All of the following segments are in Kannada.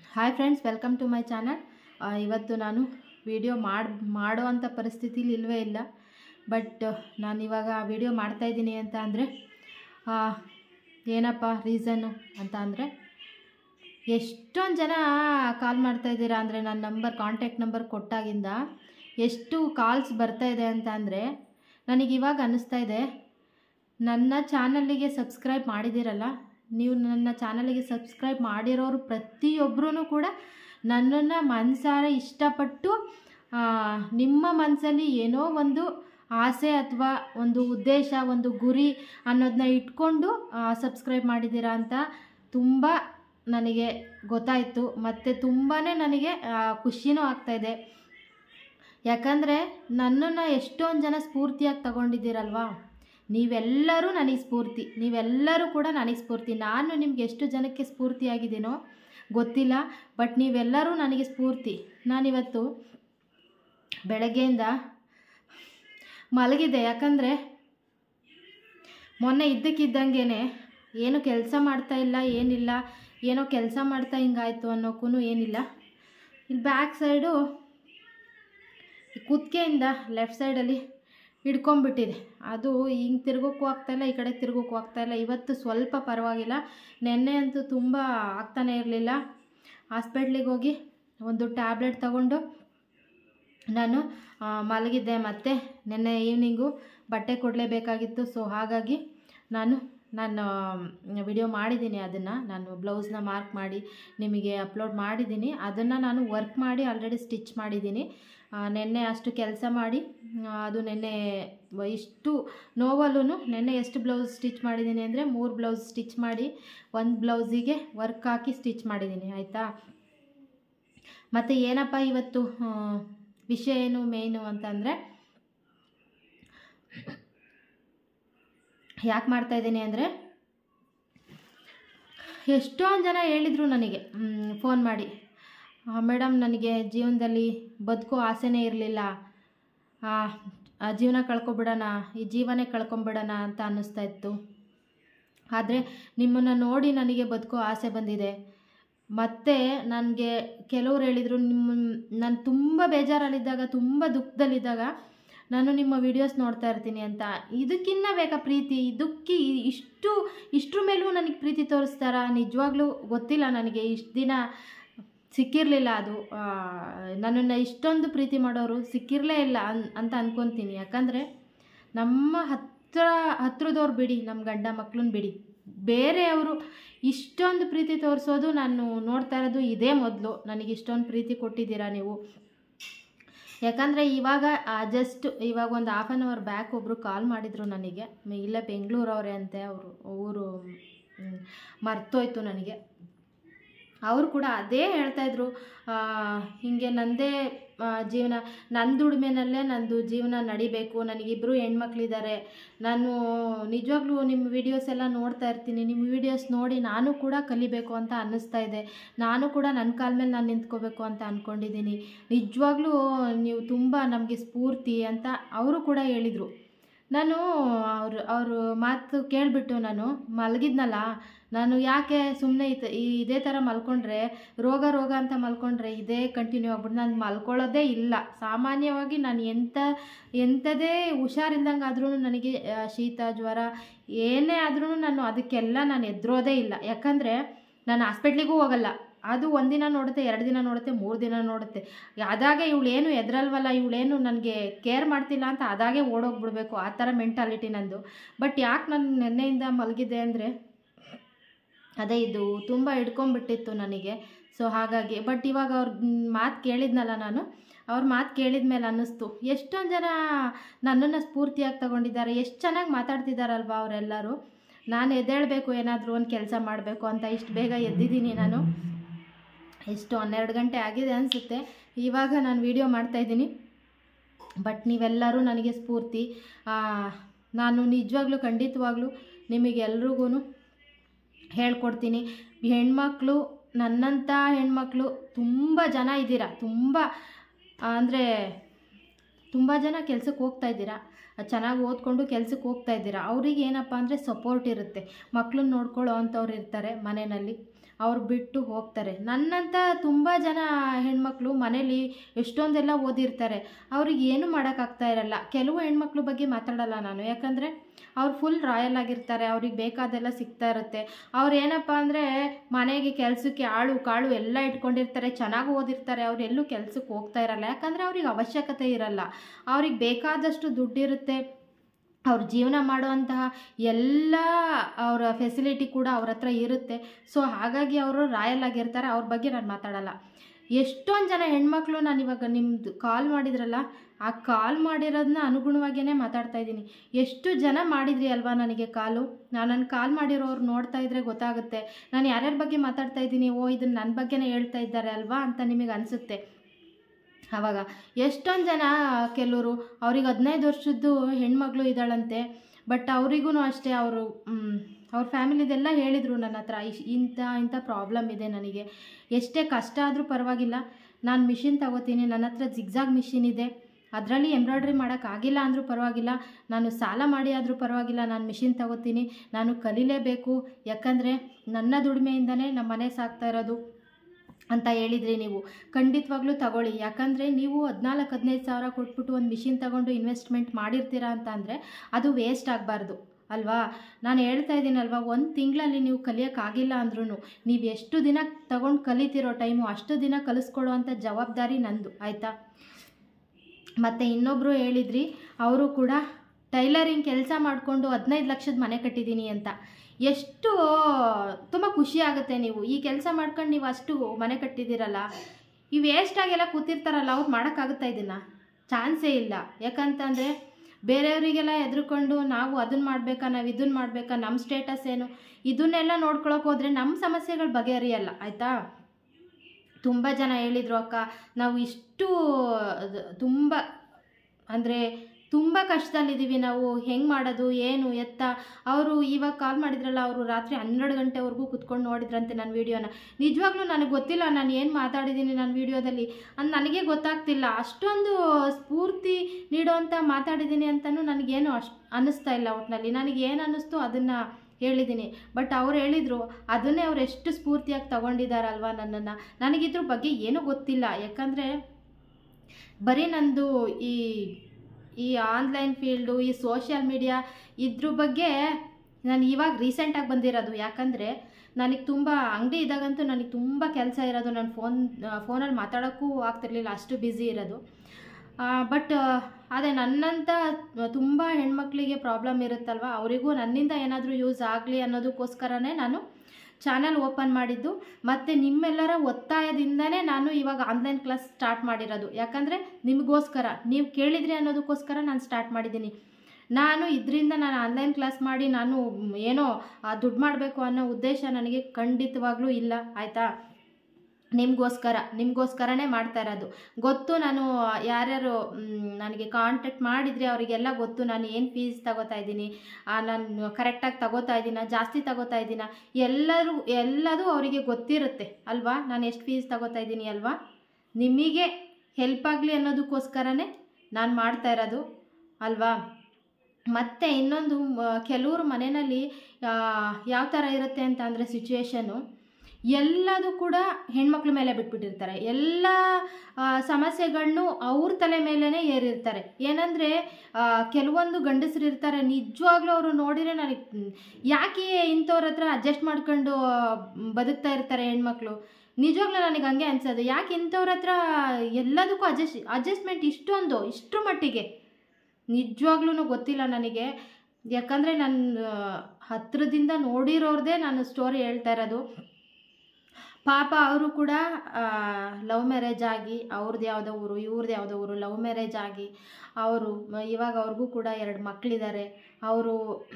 hi friends welcome to my channel ಇವತ್ತು ನಾನು ವಿಡಿಯೋ ಮಾಡಿ ಮಾಡುವಂಥ ಪರಿಸ್ಥಿತಿಲಿ ಇಲ್ಲವೇ ಇಲ್ಲ ಬಟ್ ನಾನು ಇವಾಗ ವಿಡಿಯೋ ಮಾಡ್ತಾಯಿದ್ದೀನಿ ಅಂತ ಅಂದರೆ ಏನಪ್ಪ ರೀಸನ್ನು ಅಂತ ಅಂದರೆ ಎಷ್ಟೊಂದು ಜನ ಕಾಲ್ ಮಾಡ್ತಾಯಿದ್ದೀರಾ ಅಂದರೆ ನನ್ನ ನಂಬರ್ ಕಾಂಟ್ಯಾಕ್ಟ್ ನಂಬರ್ ಕೊಟ್ಟಾಗಿಂದ ಎಷ್ಟು ಕಾಲ್ಸ್ ಬರ್ತಾ ಇದೆ ಅಂತ ಅಂದರೆ ನನಗೆ ಇವಾಗ ಅನ್ನಿಸ್ತಾ ಇದೆ ನನ್ನ ಚಾನಲ್ಲಿಗೆ ಸಬ್ಸ್ಕ್ರೈಬ್ ಮಾಡಿದ್ದೀರಲ್ಲ ನೀವು ನನ್ನ ಚಾನಲಿಗೆ ಸಬ್ಸ್ಕ್ರೈಬ್ ಮಾಡಿರೋರು ಪ್ರತಿಯೊಬ್ಬರೂ ಕೂಡ ನನ್ನನ್ನು ಮನಸಾರೆ ಇಷ್ಟಪಟ್ಟು ಆ, ನಿಮ್ಮ ಮನಸ್ಸಲ್ಲಿ ಏನೋ ಒಂದು ಆಸೆ ಅಥವಾ ಒಂದು ಉದ್ದೇಶ ಒಂದು ಗುರಿ ಅನ್ನೋದನ್ನ ಇಟ್ಕೊಂಡು ಸಬ್ಸ್ಕ್ರೈಬ್ ಮಾಡಿದ್ದೀರಾ ಅಂತ ತುಂಬ ನನಗೆ ಗೊತ್ತಾಯಿತು ಮತ್ತು ತುಂಬಾ ನನಗೆ ಆ, ಖುಷಿನೂ ಆಗ್ತಾಯಿದೆ ಯಾಕಂದರೆ ನನ್ನನ್ನು ಎಷ್ಟೊಂದು ಜನ ಸ್ಫೂರ್ತಿಯಾಗಿ ತಗೊಂಡಿದ್ದೀರಲ್ವಾ ನೀವೆಲ್ಲರೂ ನನಗೆ ಸ್ಫೂರ್ತಿ ನೀವೆಲ್ಲರೂ ಕೂಡ ನನಗೆ ಸ್ಫೂರ್ತಿ ನಾನು ನಿಮ್ಗೆ ಎಷ್ಟು ಜನಕ್ಕೆ ಸ್ಫೂರ್ತಿಯಾಗಿದ್ದೀನೋ ಗೊತ್ತಿಲ್ಲ ಬಟ್ ನೀವೆಲ್ಲರೂ ನನಗೆ ಸ್ಫೂರ್ತಿ ನಾನಿವತ್ತು ಬೆಳಗ್ಗೆಯಿಂದ ಮಲಗಿದೆ ಯಾಕಂದರೆ ಮೊನ್ನೆ ಇದ್ದಕ್ಕಿದ್ದಂಗೆ ಏನು ಕೆಲಸ ಮಾಡ್ತಾ ಇಲ್ಲ ಏನಿಲ್ಲ ಏನೋ ಕೆಲಸ ಮಾಡ್ತಾ ಹಿಂಗಾಯ್ತು ಅನ್ನೋಕ್ಕೂ ಏನಿಲ್ಲ ಇಲ್ಲಿ ಬ್ಯಾಕ್ ಸೈಡು ಕುತ್ತಿಗೆಯಿಂದ ಲೆಫ್ಟ್ ಸೈಡಲ್ಲಿ ಹಿಡ್ಕೊಂಬಿಟ್ಟಿದೆ ಅದು ಹಿಂಗೆ ತಿರ್ಗೋಕ್ಕೂ ಆಗ್ತಾಯಿಲ್ಲ ಈ ಕಡೆ ತಿರ್ಗೋಕ್ಕೂ ಆಗ್ತಾಯಿಲ್ಲ ಇವತ್ತು ಸ್ವಲ್ಪ ಪರವಾಗಿಲ್ಲ ನೆನ್ನೆ ಅಂತೂ ತುಂಬ ಆಗ್ತಾನೇ ಇರಲಿಲ್ಲ ಹಾಸ್ಪಿಟ್ಲಿಗೆ ಹೋಗಿ ಒಂದು ಟ್ಯಾಬ್ಲೆಟ್ ತಗೊಂಡು ನಾನು ಆ, ಮಲಗಿದ್ದೆ ಮತ್ತು ನಿನ್ನೆ ಈವ್ನಿಂಗು ಬಟ್ಟೆ ಕೊಡಲೇಬೇಕಾಗಿತ್ತು ಸೊ ಹಾಗಾಗಿ ನಾನು ನಾನು ವಿಡಿಯೋ ಮಾಡಿದ್ದೀನಿ ಅದನ್ನು ನಾನು ಬ್ಲೌಸ್ನ ಮಾರ್ಕ್ ಮಾಡಿ ನಿಮಗೆ ಅಪ್ಲೋಡ್ ಮಾಡಿದ್ದೀನಿ ಅದನ್ನು ನಾನು ವರ್ಕ್ ಮಾಡಿ ಆಲ್ರೆಡಿ ಸ್ಟಿಚ್ ಮಾಡಿದ್ದೀನಿ ಆ, ನೆನ್ನೆ ಅಷ್ಟು ಕೆಲಸ ಮಾಡಿ ಆ, ಅದು ನೆನ್ನೆ ವ- ಇಷ್ಟು ನೋವಲ್ಲೂ ನೆನ್ನೆ ಎಷ್ಟು ಬ್ಲೌಸ್ ಸ್ಟಿಚ್ ಮಾಡಿದ್ದೀನಿ ಅಂದರೆ ಮೂರು ಬ್ಲೌಸ್ ಸ್ಟಿಚ್ ಮಾಡಿ ಒಂದು ಬ್ಲೌಸಿಗೆ ವರ್ಕ್ ಹಾಕಿ ಸ್ಟಿಚ್ ಮಾಡಿದ್ದೀನಿ ಆಯಿತಾ ಮತ್ತು ಏನಪ್ಪ ಇವತ್ತು ಆ, ವಿಷಯ ಏನು ಮೇಯ್ನು ಅಂತಂದರೆ ಯಾಕೆ ಮಾಡ್ತಾಯಿದ್ದೀನಿ ಅಂದರೆ ಎಷ್ಟೊಂದು ಜನ ಹೇಳಿದರು ನನಗೆ ಫೋನ್ ಮಾಡಿ ಮೇಡಮ್ ನನಗೆ ಜೀವನದಲ್ಲಿ ಬದುಕೋ ಆಸೆನೇ ಇರಲಿಲ್ಲ ಆ ಜೀವನ ಕಳ್ಕೊಬಿಡೋಣ ಈ ಜೀವನೇ ಕಳ್ಕೊಂಬಿಡೋಣ ಅಂತ ಅನ್ನಿಸ್ತಾ ಇತ್ತು ಆದರೆ ನಿಮ್ಮನ್ನು ನೋಡಿ ನನಗೆ ಬದುಕೋ ಆಸೆ ಬಂದಿದೆ ಮತ್ತು ನನಗೆ ಕೆಲವ್ರು ಹೇಳಿದರು ನಿಮ್ಮ ನಾನು ತುಂಬ ಬೇಜಾರಲ್ಲಿದ್ದಾಗ ತುಂಬ ದುಃಖದಲ್ಲಿದ್ದಾಗ ನಾನು ನಿಮ್ಮ ವೀಡಿಯೋಸ್ ನೋಡ್ತಾ ಇರ್ತೀನಿ ಅಂತ ಇದಕ್ಕಿನ್ನ ಬೇಕಾ ಪ್ರೀತಿ ಇದಕ್ಕೆ ಇಷ್ಟು ಇಷ್ಟ್ರ ಮೇಲೂ ನನಗೆ ಪ್ರೀತಿ ತೋರಿಸ್ತಾರ ನಿಜವಾಗ್ಲೂ ಗೊತ್ತಿಲ್ಲ ನನಗೆ ಇಷ್ಟು ದಿನ ಸಿಕ್ಕಿರಲಿಲ್ಲ ಅದು ಆ, ನನ್ನನ್ನು ಇಷ್ಟೊಂದು ಪ್ರೀತಿ ಮಾಡೋರು ಸಿಕ್ಕಿರಲೇ ಇಲ್ಲ ಅನ್ ಅಂತ ಅನ್ಕೊತೀನಿ ಯಾಕಂದರೆ ನಮ್ಮ ಹತ್ರ ಹತ್ರದವ್ರು ಬಿಡಿ ನಮ್ಮ ಗಂಡ ಮಕ್ಳನ್ನ ಬಿಡಿ ಬೇರೆಯವರು ಇಷ್ಟೊಂದು ಪ್ರೀತಿ ತೋರಿಸೋದು ನಾನು ನೋಡ್ತಾ ಇರೋದು ಇದೇ ಮೊದಲು ನನಗೆ ಇಷ್ಟೊಂದು ಪ್ರೀತಿ ಕೊಟ್ಟಿದ್ದೀರಾ ನೀವು ಯಾಕಂದರೆ ಇವಾಗ ಜಸ್ಟ್ ಇವಾಗ ಒಂದು ಹಾಫ್ ಆನ್ ಅವರ್ ಬ್ಯಾಕ್ ಒಬ್ಬರು ಕಾಲ್ ಮಾಡಿದರು ನನಗೆ ಮ- ಇಲ್ಲೇ ಬೆಂಗಳೂರವರೇ ಅಂತೆ ಅವರು ಊರು ಮ್, ಮರ್ತೋಯ್ತು ನನಗೆ ಅವರು ಕೂಡ ಅದೇ ಹೇಳ್ತಾಯಿದ್ರು ಹೀಗೆ ನಂದೇ ಆ, ಜೀವನ ನನ್ನ ದುಡಿಮೆನಲ್ಲೇ ನಂದು ಜೀವನ ನಡಿಬೇಕು ನನಗಿಬ್ಬರು ಹೆಣ್ಮಕ್ಳಿದ್ದಾರೆ ನಾನು ನಿಜವಾಗ್ಲೂ ನಿಮ್ಮ ವೀಡಿಯೋಸ್ ಎಲ್ಲ ನೋಡ್ತಾ ಇರ್ತೀನಿ ನಿಮ್ಮ ವೀಡಿಯೋಸ್ ನೋಡಿ ನಾನು ಕೂಡ ಕಲಿಬೇಕು ಅಂತ ಅನ್ನಿಸ್ತಾ ಇದೆ ನಾನು ಕೂಡ ನನ್ನ ಕಾಲ ಮೇಲೆ ನಾನು ನಿಂತ್ಕೋಬೇಕು ಅಂತ ಅಂದ್ಕೊಂಡಿದ್ದೀನಿ ನಿಜವಾಗ್ಲೂ ನೀವು ತುಂಬ ನಮಗೆ ಸ್ಫೂರ್ತಿ ಅಂತ ಅವರು ಕೂಡ ಹೇಳಿದರು ನಾನು ಅವ್ರ ಅವ್ರ ಮಾತು ಕೇಳಿಬಿಟ್ಟು ನಾನು ಮಲಗಿದ್ನಲ್ಲ ನಾನು ಯಾಕೆ ಸುಮ್ಮನೆ ಇತ ಈ ಇದೇ ಥರ ಮಲ್ಕೊಂಡ್ರೆ ರೋಗ ರೋಗ ಅಂತ ಮಲ್ಕೊಂಡ್ರೆ ಇದೇ ಕಂಟಿನ್ಯೂ ಆಗ್ಬಿಟ್ಟು ನಾನು ಮಲ್ಕೊಳ್ಳೋದೇ ಇಲ್ಲ ಸಾಮಾನ್ಯವಾಗಿ ನಾನು ಎಂಥ ಎಂಥದೇ ಹುಷಾರಿಲ್ದಂಗೆ ಆದ್ರೂ ನನಗೆ ಆ, ಶೀತ ಜ್ವರ ಏನೇ ಆದ್ರೂ ನಾನು ಅದಕ್ಕೆಲ್ಲ ನಾನು ಎದುರೋದೇ ಇಲ್ಲ ಯಾಕಂದರೆ ನಾನು ಹಾಸ್ಪಿಟ್ಲಿಗೂ ಹೋಗಲ್ಲ ಅದು ಒಂದಿನ ನೋಡುತ್ತೆ ಎರಡು ದಿನ ನೋಡುತ್ತೆ ಮೂರು ದಿನ ನೋಡುತ್ತೆ ಅದಾಗೆ ಇವಳೇನು ಎದ್ರಲ್ವಲ್ಲ ಇವಳೇನು ನನಗೆ ಕೇರ್ ಮಾಡ್ತಿಲ್ಲ ಅಂತ ಅದಾಗೆ ಓಡೋಗ್ಬಿಡ್ಬೇಕು ಆ ಥರ ಮೆಂಟಾಲಿಟಿ ನಂದು ಬಟ್ ಯಾಕೆ ನಾನು ನೆನ್ನೆಯಿಂದ ಮಲಗಿದ್ದೆ ಅಂದರೆ ಅದೇ ಇದು ತುಂಬ ಹಿಡ್ಕೊಂಬಿಟ್ಟಿತ್ತು ನನಗೆ ಸೊ ಹಾಗಾಗಿ ಬಟ್ ಇವಾಗ ಅವ್ರ ಮಾತು ಕೇಳಿದ್ನಲ್ಲ ನಾನು ಅವ್ರ ಮಾತು ಕೇಳಿದ ಮೇಲೆ ಅನ್ನಿಸ್ತು ಎಷ್ಟೊಂದು ಜನ ನನ್ನನ್ನು ಸ್ಫೂರ್ತಿಯಾಗಿ ತಗೊಂಡಿದ್ದಾರೆ ಎಷ್ಟು ಚೆನ್ನಾಗಿ ಮಾತಾಡ್ತಿದ್ದಾರಲ್ವ ಅವರೆಲ್ಲರೂ ನಾನು ಎದ್ದೇಳಬೇಕು ಏನಾದರೂ ಒಂದು ಕೆಲಸ ಮಾಡಬೇಕು ಅಂತ ಇಷ್ಟು ಬೇಗ ಎದ್ದಿದ್ದೀನಿ ನಾನು ಎಷ್ಟು ಹನ್ನೆರಡು ಗಂಟೆ ಆಗಿದೆ ಅನಿಸುತ್ತೆ ಇವಾಗ ನಾನು ವಿಡಿಯೋ ಮಾಡ್ತಾಯಿದ್ದೀನಿ ಬಟ್ ನೀವೆಲ್ಲರೂ ನನಗೆ ಸ್ಫೂರ್ತಿ ಆ, ನಾನು ನಿಜವಾಗ್ಲೂ ಖಂಡಿತವಾಗ್ಲೂ ನಿಮಗೆಲ್ರಿಗೂ ಹೇಳ್ಕೊಡ್ತೀನಿ ಹೆಣ್ಮಕ್ಳು ನನ್ನಂಥ ಹೆಣ್ಮಕ್ಳು ತುಂಬ ಜನ ಇದ್ದೀರಾ ತುಂಬ ಅಂದರೆ ತುಂಬ ಜನ ಕೆಲ್ಸಕ್ಕೆ ಹೋಗ್ತಾ ಇದ್ದೀರಾ ಚೆನ್ನಾಗಿ ಓದ್ಕೊಂಡು ಕೆಲ್ಸಕ್ಕೆ ಹೋಗ್ತಾ ಇದ್ದೀರಾ ಅವ್ರಿಗೆ ಏನಪ್ಪ ಅಂದರೆ ಸಪೋರ್ಟ್ ಇರುತ್ತೆ ಮಕ್ಳನ್ನ ನೋಡ್ಕೊಳ್ಳೋ ಅಂಥವ್ರು ಇರ್ತಾರೆ ಮನೆಯಲ್ಲಿ ಅವ್ರು ಬಿಟ್ಟು ಹೋಗ್ತಾರೆ ನನ್ನಂಥ ತುಂಬ ಜನ ಹೆಣ್ಮಕ್ಳು ಮನೇಲಿ ಎಷ್ಟೊಂದೆಲ್ಲ ಓದಿರ್ತಾರೆ ಅವ್ರಿಗೆ ಏನು ಮಾಡೋಕ್ಕಾಗ್ತಾ ಇರಲ್ಲ ಕೆಲವು ಹೆಣ್ಮಕ್ಳು ಬಗ್ಗೆ ಮಾತಾಡಲ್ಲ ನಾನು ಯಾಕಂದರೆ ಅವ್ರು ಫುಲ್ ರಾಯಲ್ ಆಗಿರ್ತಾರೆ ಅವ್ರಿಗೆ ಬೇಕಾದೆಲ್ಲ ಸಿಗ್ತಾ ಇರುತ್ತೆ ಅವ್ರು ಏನಪ್ಪ ಅಂದರೆ ಮನೆಗೆ ಕೆಲಸಕ್ಕೆ ಆಳು ಕಾಳು ಎಲ್ಲ ಇಟ್ಕೊಂಡಿರ್ತಾರೆ ಚೆನ್ನಾಗಿ ಓದಿರ್ತಾರೆ ಅವ್ರು ಎಲ್ಲೂ ಕೆಲಸಕ್ಕೆ ಹೋಗ್ತಾ ಇರಲ್ಲ ಯಾಕಂದರೆ ಅವ್ರಿಗೆ ಅವಶ್ಯಕತೆ ಇರಲ್ಲ ಅವ್ರಿಗೆ ಬೇಕಾದಷ್ಟು ದುಡ್ಡಿರುತ್ತೆ ಅವ್ರ ಜೀವನ ಮಾಡುವಂತಹ ಎಲ್ಲ ಅವರ ಫೆಸಿಲಿಟಿ ಕೂಡ ಅವ್ರ ಹತ್ರ ಇರುತ್ತೆ ಸೊ ಹಾಗಾಗಿ ಅವರು ರಾಯಲ್ ಆಗಿರ್ತಾರೆ ಅವ್ರ ಬಗ್ಗೆ ನಾನು ಮಾತಾಡಲ್ಲ ಎಷ್ಟೊಂದು ಜನ ಹೆಣ್ಮಕ್ಳು ನಾನು ಇವಾಗ ನಿಮ್ಮದು ಕಾಲ್ ಮಾಡಿದ್ರಲ್ಲ ಆ ಕಾಲ್ ಮಾಡಿರೋದನ್ನ ಅನುಗುಣವಾಗಿಯೇ ಮಾತಾಡ್ತಾ ಇದ್ದೀನಿ ಎಷ್ಟು ಜನ ಮಾಡಿದ್ರಿ ಅಲ್ವಾ ನನಗೆ ಕಾಲು ನಾನು ನನ್ನ ಕಾಲ್ ಮಾಡಿರೋರು ನೋಡ್ತಾ ಇದ್ರೆ ಗೊತ್ತಾಗುತ್ತೆ ನಾನು ಯಾರ್ಯಾರ ಬಗ್ಗೆ ಮಾತಾಡ್ತಾ ಇದ್ದೀನಿ ಓ ಇದನ್ನು ನನ್ನ ಬಗ್ಗೆನೇ ಹೇಳ್ತಾ ಇದ್ದಾರೆ ಅಲ್ವಾ ಅಂತ ನಿಮಗೆ ಅನಿಸುತ್ತೆ ಆವಾಗ ಎಷ್ಟೊಂದು ಜನ ಕೆಲವರು ಅವ್ರಿಗೆ ಹದಿನೈದು ವರ್ಷದ್ದು ಹೆಣ್ಮಗಳು ಇದ್ದಾಳಂತೆ ಬಟ್ ಅವರಿಗೂ ಅಷ್ಟೇ ಅವರು ಅವ್ರ ಫ್ಯಾಮಿಲಿದೆಲ್ಲ ಹೇಳಿದರು ನನ್ನ ಹತ್ರ ಇಶ್ ಇಂಥ ಇಂಥ ಪ್ರಾಬ್ಲಮ್ ಇದೆ ನನಗೆ ಎಷ್ಟೇ ಕಷ್ಟ ಆದರೂ ಪರವಾಗಿಲ್ಲ ನಾನು ಮಿಷಿನ್ ತಗೋತೀನಿ ನನ್ನ ಹತ್ರ ಜಿಗ್ಜಾಗ್ ಮಿಷಿನ್ ಇದೆ ಅದರಲ್ಲಿ ಎಂಬ್ರಾಯ್ಡ್ರಿ ಮಾಡೋಕ್ಕಾಗಿಲ್ಲ ಅಂದರೂ ಪರವಾಗಿಲ್ಲ ನಾನು ಸಾಲ ಮಾಡಿ ಆದರೂ ಪರವಾಗಿಲ್ಲ ನಾನು ಮಿಷಿನ್ ತಗೋತೀನಿ ನಾನು ಕಲೀಲೇಬೇಕು ಯಾಕಂದರೆ ನನ್ನ ದುಡಿಮೆಯಿಂದನೇ ನಮ್ಮ ಮನೆ ಸಾಕ್ತಾ ಇರೋದು ಅಂತ ಹೇಳಿದ್ರಿ ನೀವು ಖಂಡಿತವಾಗ್ಲೂ ತಗೊಳ್ಳಿ ಯಾಕಂದರೆ ನೀವು ಹದಿನಾಲ್ಕು ಹದಿನೈದು ಸಾವಿರ ಕೊಟ್ಬಿಟ್ಟು ಒಂದು ಮಿಷಿನ್ ತಗೊಂಡು ಇನ್ವೆಸ್ಟ್ಮೆಂಟ್ ಮಾಡಿರ್ತೀರಾ ಅಂತ ಅಂದರೆ ಅದು ವೇಸ್ಟ್ ಆಗಬಾರ್ದು ಅಲ್ವಾ ನಾನು ಹೇಳ್ತಾ ಇದ್ದೀನಲ್ವಾ ಒಂದು ತಿಂಗಳಲ್ಲಿ ನೀವು ಕಲಿಯೋಕ್ಕಾಗಿಲ್ಲ ಅಂದ್ರೂ ನೀವು ಎಷ್ಟು ದಿನ ತಗೊಂಡು ಕಲಿತಿರೋ ಟೈಮು ಅಷ್ಟು ದಿನ ಕಲಿಸ್ಕೊಡೋ ಅಂಥ ಜವಾಬ್ದಾರಿ ನಂದು ಆಯಿತಾ ಮತ್ತು ಇನ್ನೊಬ್ಬರು ಹೇಳಿದ್ರಿ ಅವರು ಕೂಡ ಟೈಲರಿಂಗ್ ಕೆಲಸ ಮಾಡಿಕೊಂಡು ಹದಿನೈದು ಲಕ್ಷದ ಮನೆ ಕಟ್ಟಿದ್ದೀನಿ ಅಂತ ಎಷ್ಟು ತುಂಬ ಖುಷಿ ಆಗುತ್ತೆ ನೀವು ಈ ಕೆಲಸ ಮಾಡ್ಕೊಂಡು ನೀವು ಅಷ್ಟು ಮನೆ ಕಟ್ಟಿದ್ದೀರಲ್ಲ ಈ ವೇಸ್ಟಾಗೆಲ್ಲ ಕೂತಿರ್ತಾರಲ್ಲ ಅವ್ರು ಮಾಡೋಕ್ಕಾಗುತ್ತಾ ಇದನ್ನು ಚಾನ್ಸೇ ಇಲ್ಲ ಯಾಕಂತಂದರೆ ಬೇರೆಯವರಿಗೆಲ್ಲ ಹೆದರ್ಕೊಂಡು ನಾವು ಅದನ್ನು ಮಾಡಬೇಕಾ ನಾವು ಇದನ್ನು ಮಾಡಬೇಕಾ ನಮ್ಮ ಸ್ಟೇಟಸ್ ಏನು ಇದನ್ನೆಲ್ಲ ನೋಡ್ಕೊಳಕ್ಕೆ ಹೋದರೆ ನಮ್ಮ ಸಮಸ್ಯೆಗಳು ಬಗೆಹರಿಯಲ್ಲ ಆಯಿತಾ ತುಂಬ ಜನ ಹೇಳಿದರು ಅಕ್ಕ ನಾವು ಇಷ್ಟು ಅದು ತುಂಬ ಅಂದರೆ ತುಂಬ ಕಷ್ಟದಲ್ಲಿದ್ದೀವಿ ನಾವು ಹೆಂಗೆ ಮಾಡೋದು ಏನು ಎತ್ತ ಅವರು ಇವಾಗ ಕಾಲ್ ಮಾಡಿದ್ರಲ್ಲ ಅವರು ರಾತ್ರಿ ಹನ್ನೆರಡು ಗಂಟೆವರೆಗೂ ಕುತ್ಕೊಂಡು ನೋಡಿದ್ರಂತೆ ನನ್ನ ವೀಡಿಯೋನ ನಿಜವಾಗ್ಲೂ ನನಗೆ ಗೊತ್ತಿಲ್ಲ ನಾನು ಏನು ಮಾತಾಡಿದ್ದೀನಿ ನನ್ನ ವೀಡಿಯೋದಲ್ಲಿ ಅದು ನನಗೆ ಗೊತ್ತಾಗ್ತಿಲ್ಲ ಅಷ್ಟೊಂದು ಸ್ಫೂರ್ತಿ ನೀಡೋವಂಥ ಮಾತಾಡಿದ್ದೀನಿ ಅಂತಲೂ ನನಗೇನು ಅಷ್ಟು ಅನ್ನಿಸ್ತಾ ಇಲ್ಲ ಒಟ್ಟಿನಲ್ಲಿ ನನಗೆ ಏನು ಅನ್ನಿಸ್ತು ಅದನ್ನು ಹೇಳಿದ್ದೀನಿ ಬಟ್ ಅವ್ರು ಹೇಳಿದರು ಅದನ್ನೇ ಅವ್ರು ಎಷ್ಟು ಸ್ಫೂರ್ತಿಯಾಗಿ ತಗೊಂಡಿದ್ದಾರಲ್ವ ನನ್ನನ್ನು ನನಗಿದ್ರ ಬಗ್ಗೆ ಏನೂ ಗೊತ್ತಿಲ್ಲ ಯಾಕಂದರೆ ಬರೀ ನಂದು ಈ ಈ ಆನ್ಲೈನ್ ಫೀಲ್ಡು ಈ ಸೋಷಿಯಲ್ ಮೀಡಿಯಾ ಇದ್ರ ಬಗ್ಗೆ ನಾನು ಇವಾಗ ರೀಸೆಂಟಾಗಿ ಬಂದಿರೋದು ಯಾಕಂದರೆ ನನಗೆ ತುಂಬ ಅಂಗಡಿ ಇದ್ದಾಗಂತೂ ನನಗೆ ತುಂಬ ಕೆಲಸ ಇರೋದು ನಾನು ಫೋನ್ ಫೋನಲ್ಲಿ ಮಾತಾಡೋಕ್ಕೂ ಆಗ್ತಿರ್ಲಿಲ್ಲ ಅಷ್ಟು ಬ್ಯುಸಿ ಇರೋದು ಬಟ್ ಅದೇ ನನ್ನಂಥ ತುಂಬ ಹೆಣ್ಮಕ್ಳಿಗೆ ಪ್ರಾಬ್ಲಮ್ ಇರುತ್ತಲ್ವ ಅವರಿಗೂ ನನ್ನಿಂದ ಏನಾದರೂ ಯೂಸ್ ಆಗಲಿ ಅನ್ನೋದಕ್ಕೋಸ್ಕರನೇ ನಾನು ಚಾನಲ್ ಓಪನ್ ಮಾಡಿದ್ದು ಮತ್ತು ನಿಮ್ಮೆಲ್ಲರ ಒತ್ತಾಯದಿಂದನೇ ನಾನು ಇವಾಗ ಆನ್ಲೈನ್ ಕ್ಲಾಸ್ ಸ್ಟಾರ್ಟ್ ಮಾಡಿರೋದು ಯಾಕಂದರೆ ನಿಮಗೋಸ್ಕರ ನೀವು ಕೇಳಿದ್ರಿ ಅನ್ನೋದಕ್ಕೋಸ್ಕರ ನಾನು ಸ್ಟಾರ್ಟ್ ಮಾಡಿದ್ದೀನಿ ನಾನು ಇದರಿಂದ ನಾನು ಆನ್ಲೈನ್ ಕ್ಲಾಸ್ ಮಾಡಿ ನಾನು ಏನೋ ದುಡ್ಡು ಮಾಡಬೇಕು ಅನ್ನೋ ಉದ್ದೇಶ ನನಗೆ ಖಂಡಿತವಾಗ್ಲೂ ಇಲ್ಲ ಆಯಿತಾ ನಿಮಗೋಸ್ಕರ ನಿಮಗೋಸ್ಕರನೇ ಮಾಡ್ತಾ ಇರೋದು ಗೊತ್ತು ನಾನು ಯಾರ್ಯಾರು ನನಗೆ ಕಾಂಟ್ಯಾಕ್ಟ್ ಮಾಡಿದರೆ ಅವರಿಗೆಲ್ಲ ಗೊತ್ತು ನಾನು ಏನು ಫೀಸ್ ತಗೋತಾ ಇದ್ದೀನಿ ನಾನು ಕರೆಕ್ಟಾಗಿ ತಗೋತಾ ಇದ್ದೀನ ಜಾಸ್ತಿ ತಗೋತಾ ಇದ್ದೀನ ಎಲ್ಲರೂ ಎಲ್ಲದೂ ಅವರಿಗೆ ಗೊತ್ತಿರುತ್ತೆ ಅಲ್ವಾ ನಾನು ಎಷ್ಟು ಫೀಸ್ ತಗೋತಾ ಇದ್ದೀನಿ ಅಲ್ವಾ ನಿಮಗೆ ಹೆಲ್ಪ್ ಆಗಲಿ ಅನ್ನೋದಕ್ಕೋಸ್ಕರನೇ ನಾನು ಮಾಡ್ತಾ ಇರೋದು ಅಲ್ವಾ ಮತ್ತು ಇನ್ನೊಂದು ಕೆಲವ್ರ ಮನೆಯಲ್ಲಿ ಯಾವ ಥರ ಇರುತ್ತೆ ಅಂತ ಅಂದರೆ ಸಿಚುವೇಶನು ಎಲ್ಲದೂ ಕೂಡ ಹೆಣ್ಮಕ್ಳ ಮೇಲೆ ಬಿಟ್ಬಿಟ್ಟಿರ್ತಾರೆ ಎಲ್ಲ ಸಮಸ್ಯೆಗಳನ್ನು ಅವ್ರ ತಲೆ ಮೇಲೇ ಏರಿರ್ತಾರೆ ಏನಂದರೆ ಕೆಲವೊಂದು ಗಂಡಸರು ಇರ್ತಾರೆ ನಿಜವಾಗ್ಲೂ ಅವರು ನೋಡಿದರೆ ನನಗೆ ಯಾಕೆ ಇಂಥವ್ರ ಹತ್ರ ಅಡ್ಜಸ್ಟ್ ಮಾಡ್ಕೊಂಡು ಬದುಕ್ತಾ ಇರ್ತಾರೆ ಹೆಣ್ಮಕ್ಳು ನಿಜವಾಗ್ಲೂ ನನಗೆ ಹಂಗೆ ಅನ್ಸೋದು ಯಾಕೆ ಇಂಥವ್ರ ಹತ್ರ ಎಲ್ಲದಕ್ಕೂ ಅಡ್ಜಸ್ಟ್ ಅಡ್ಜಸ್ಟ್ಮೆಂಟ್ ಇಷ್ಟೊಂದು ಇಷ್ಟರ ಮಟ್ಟಿಗೆ ನಿಜವಾಗ್ಲೂ ಗೊತ್ತಿಲ್ಲ ನನಗೆ ಯಾಕಂದರೆ ನನ್ನ ಹತ್ರದಿಂದ ನೋಡಿರೋರದೇ ನಾನು ಸ್ಟೋರಿ ಹೇಳ್ತಾ ಇರೋದು ಪಾಪ ಅವರು ಕೂಡ ಲವ್ ಮ್ಯಾರೇಜ್ ಆಗಿ ಅವ್ರದ್ದು ಯಾವುದೋ ಊರು ಇವ್ರದ್ದು ಯಾವುದೋ ಊರು ಲವ್ ಮ್ಯಾರೇಜ್ ಆಗಿ ಅವರು ಇವಾಗ ಅವ್ರಿಗೂ ಕೂಡ ಎರಡು ಮಕ್ಕಳಿದ್ದಾರೆ ಅವರು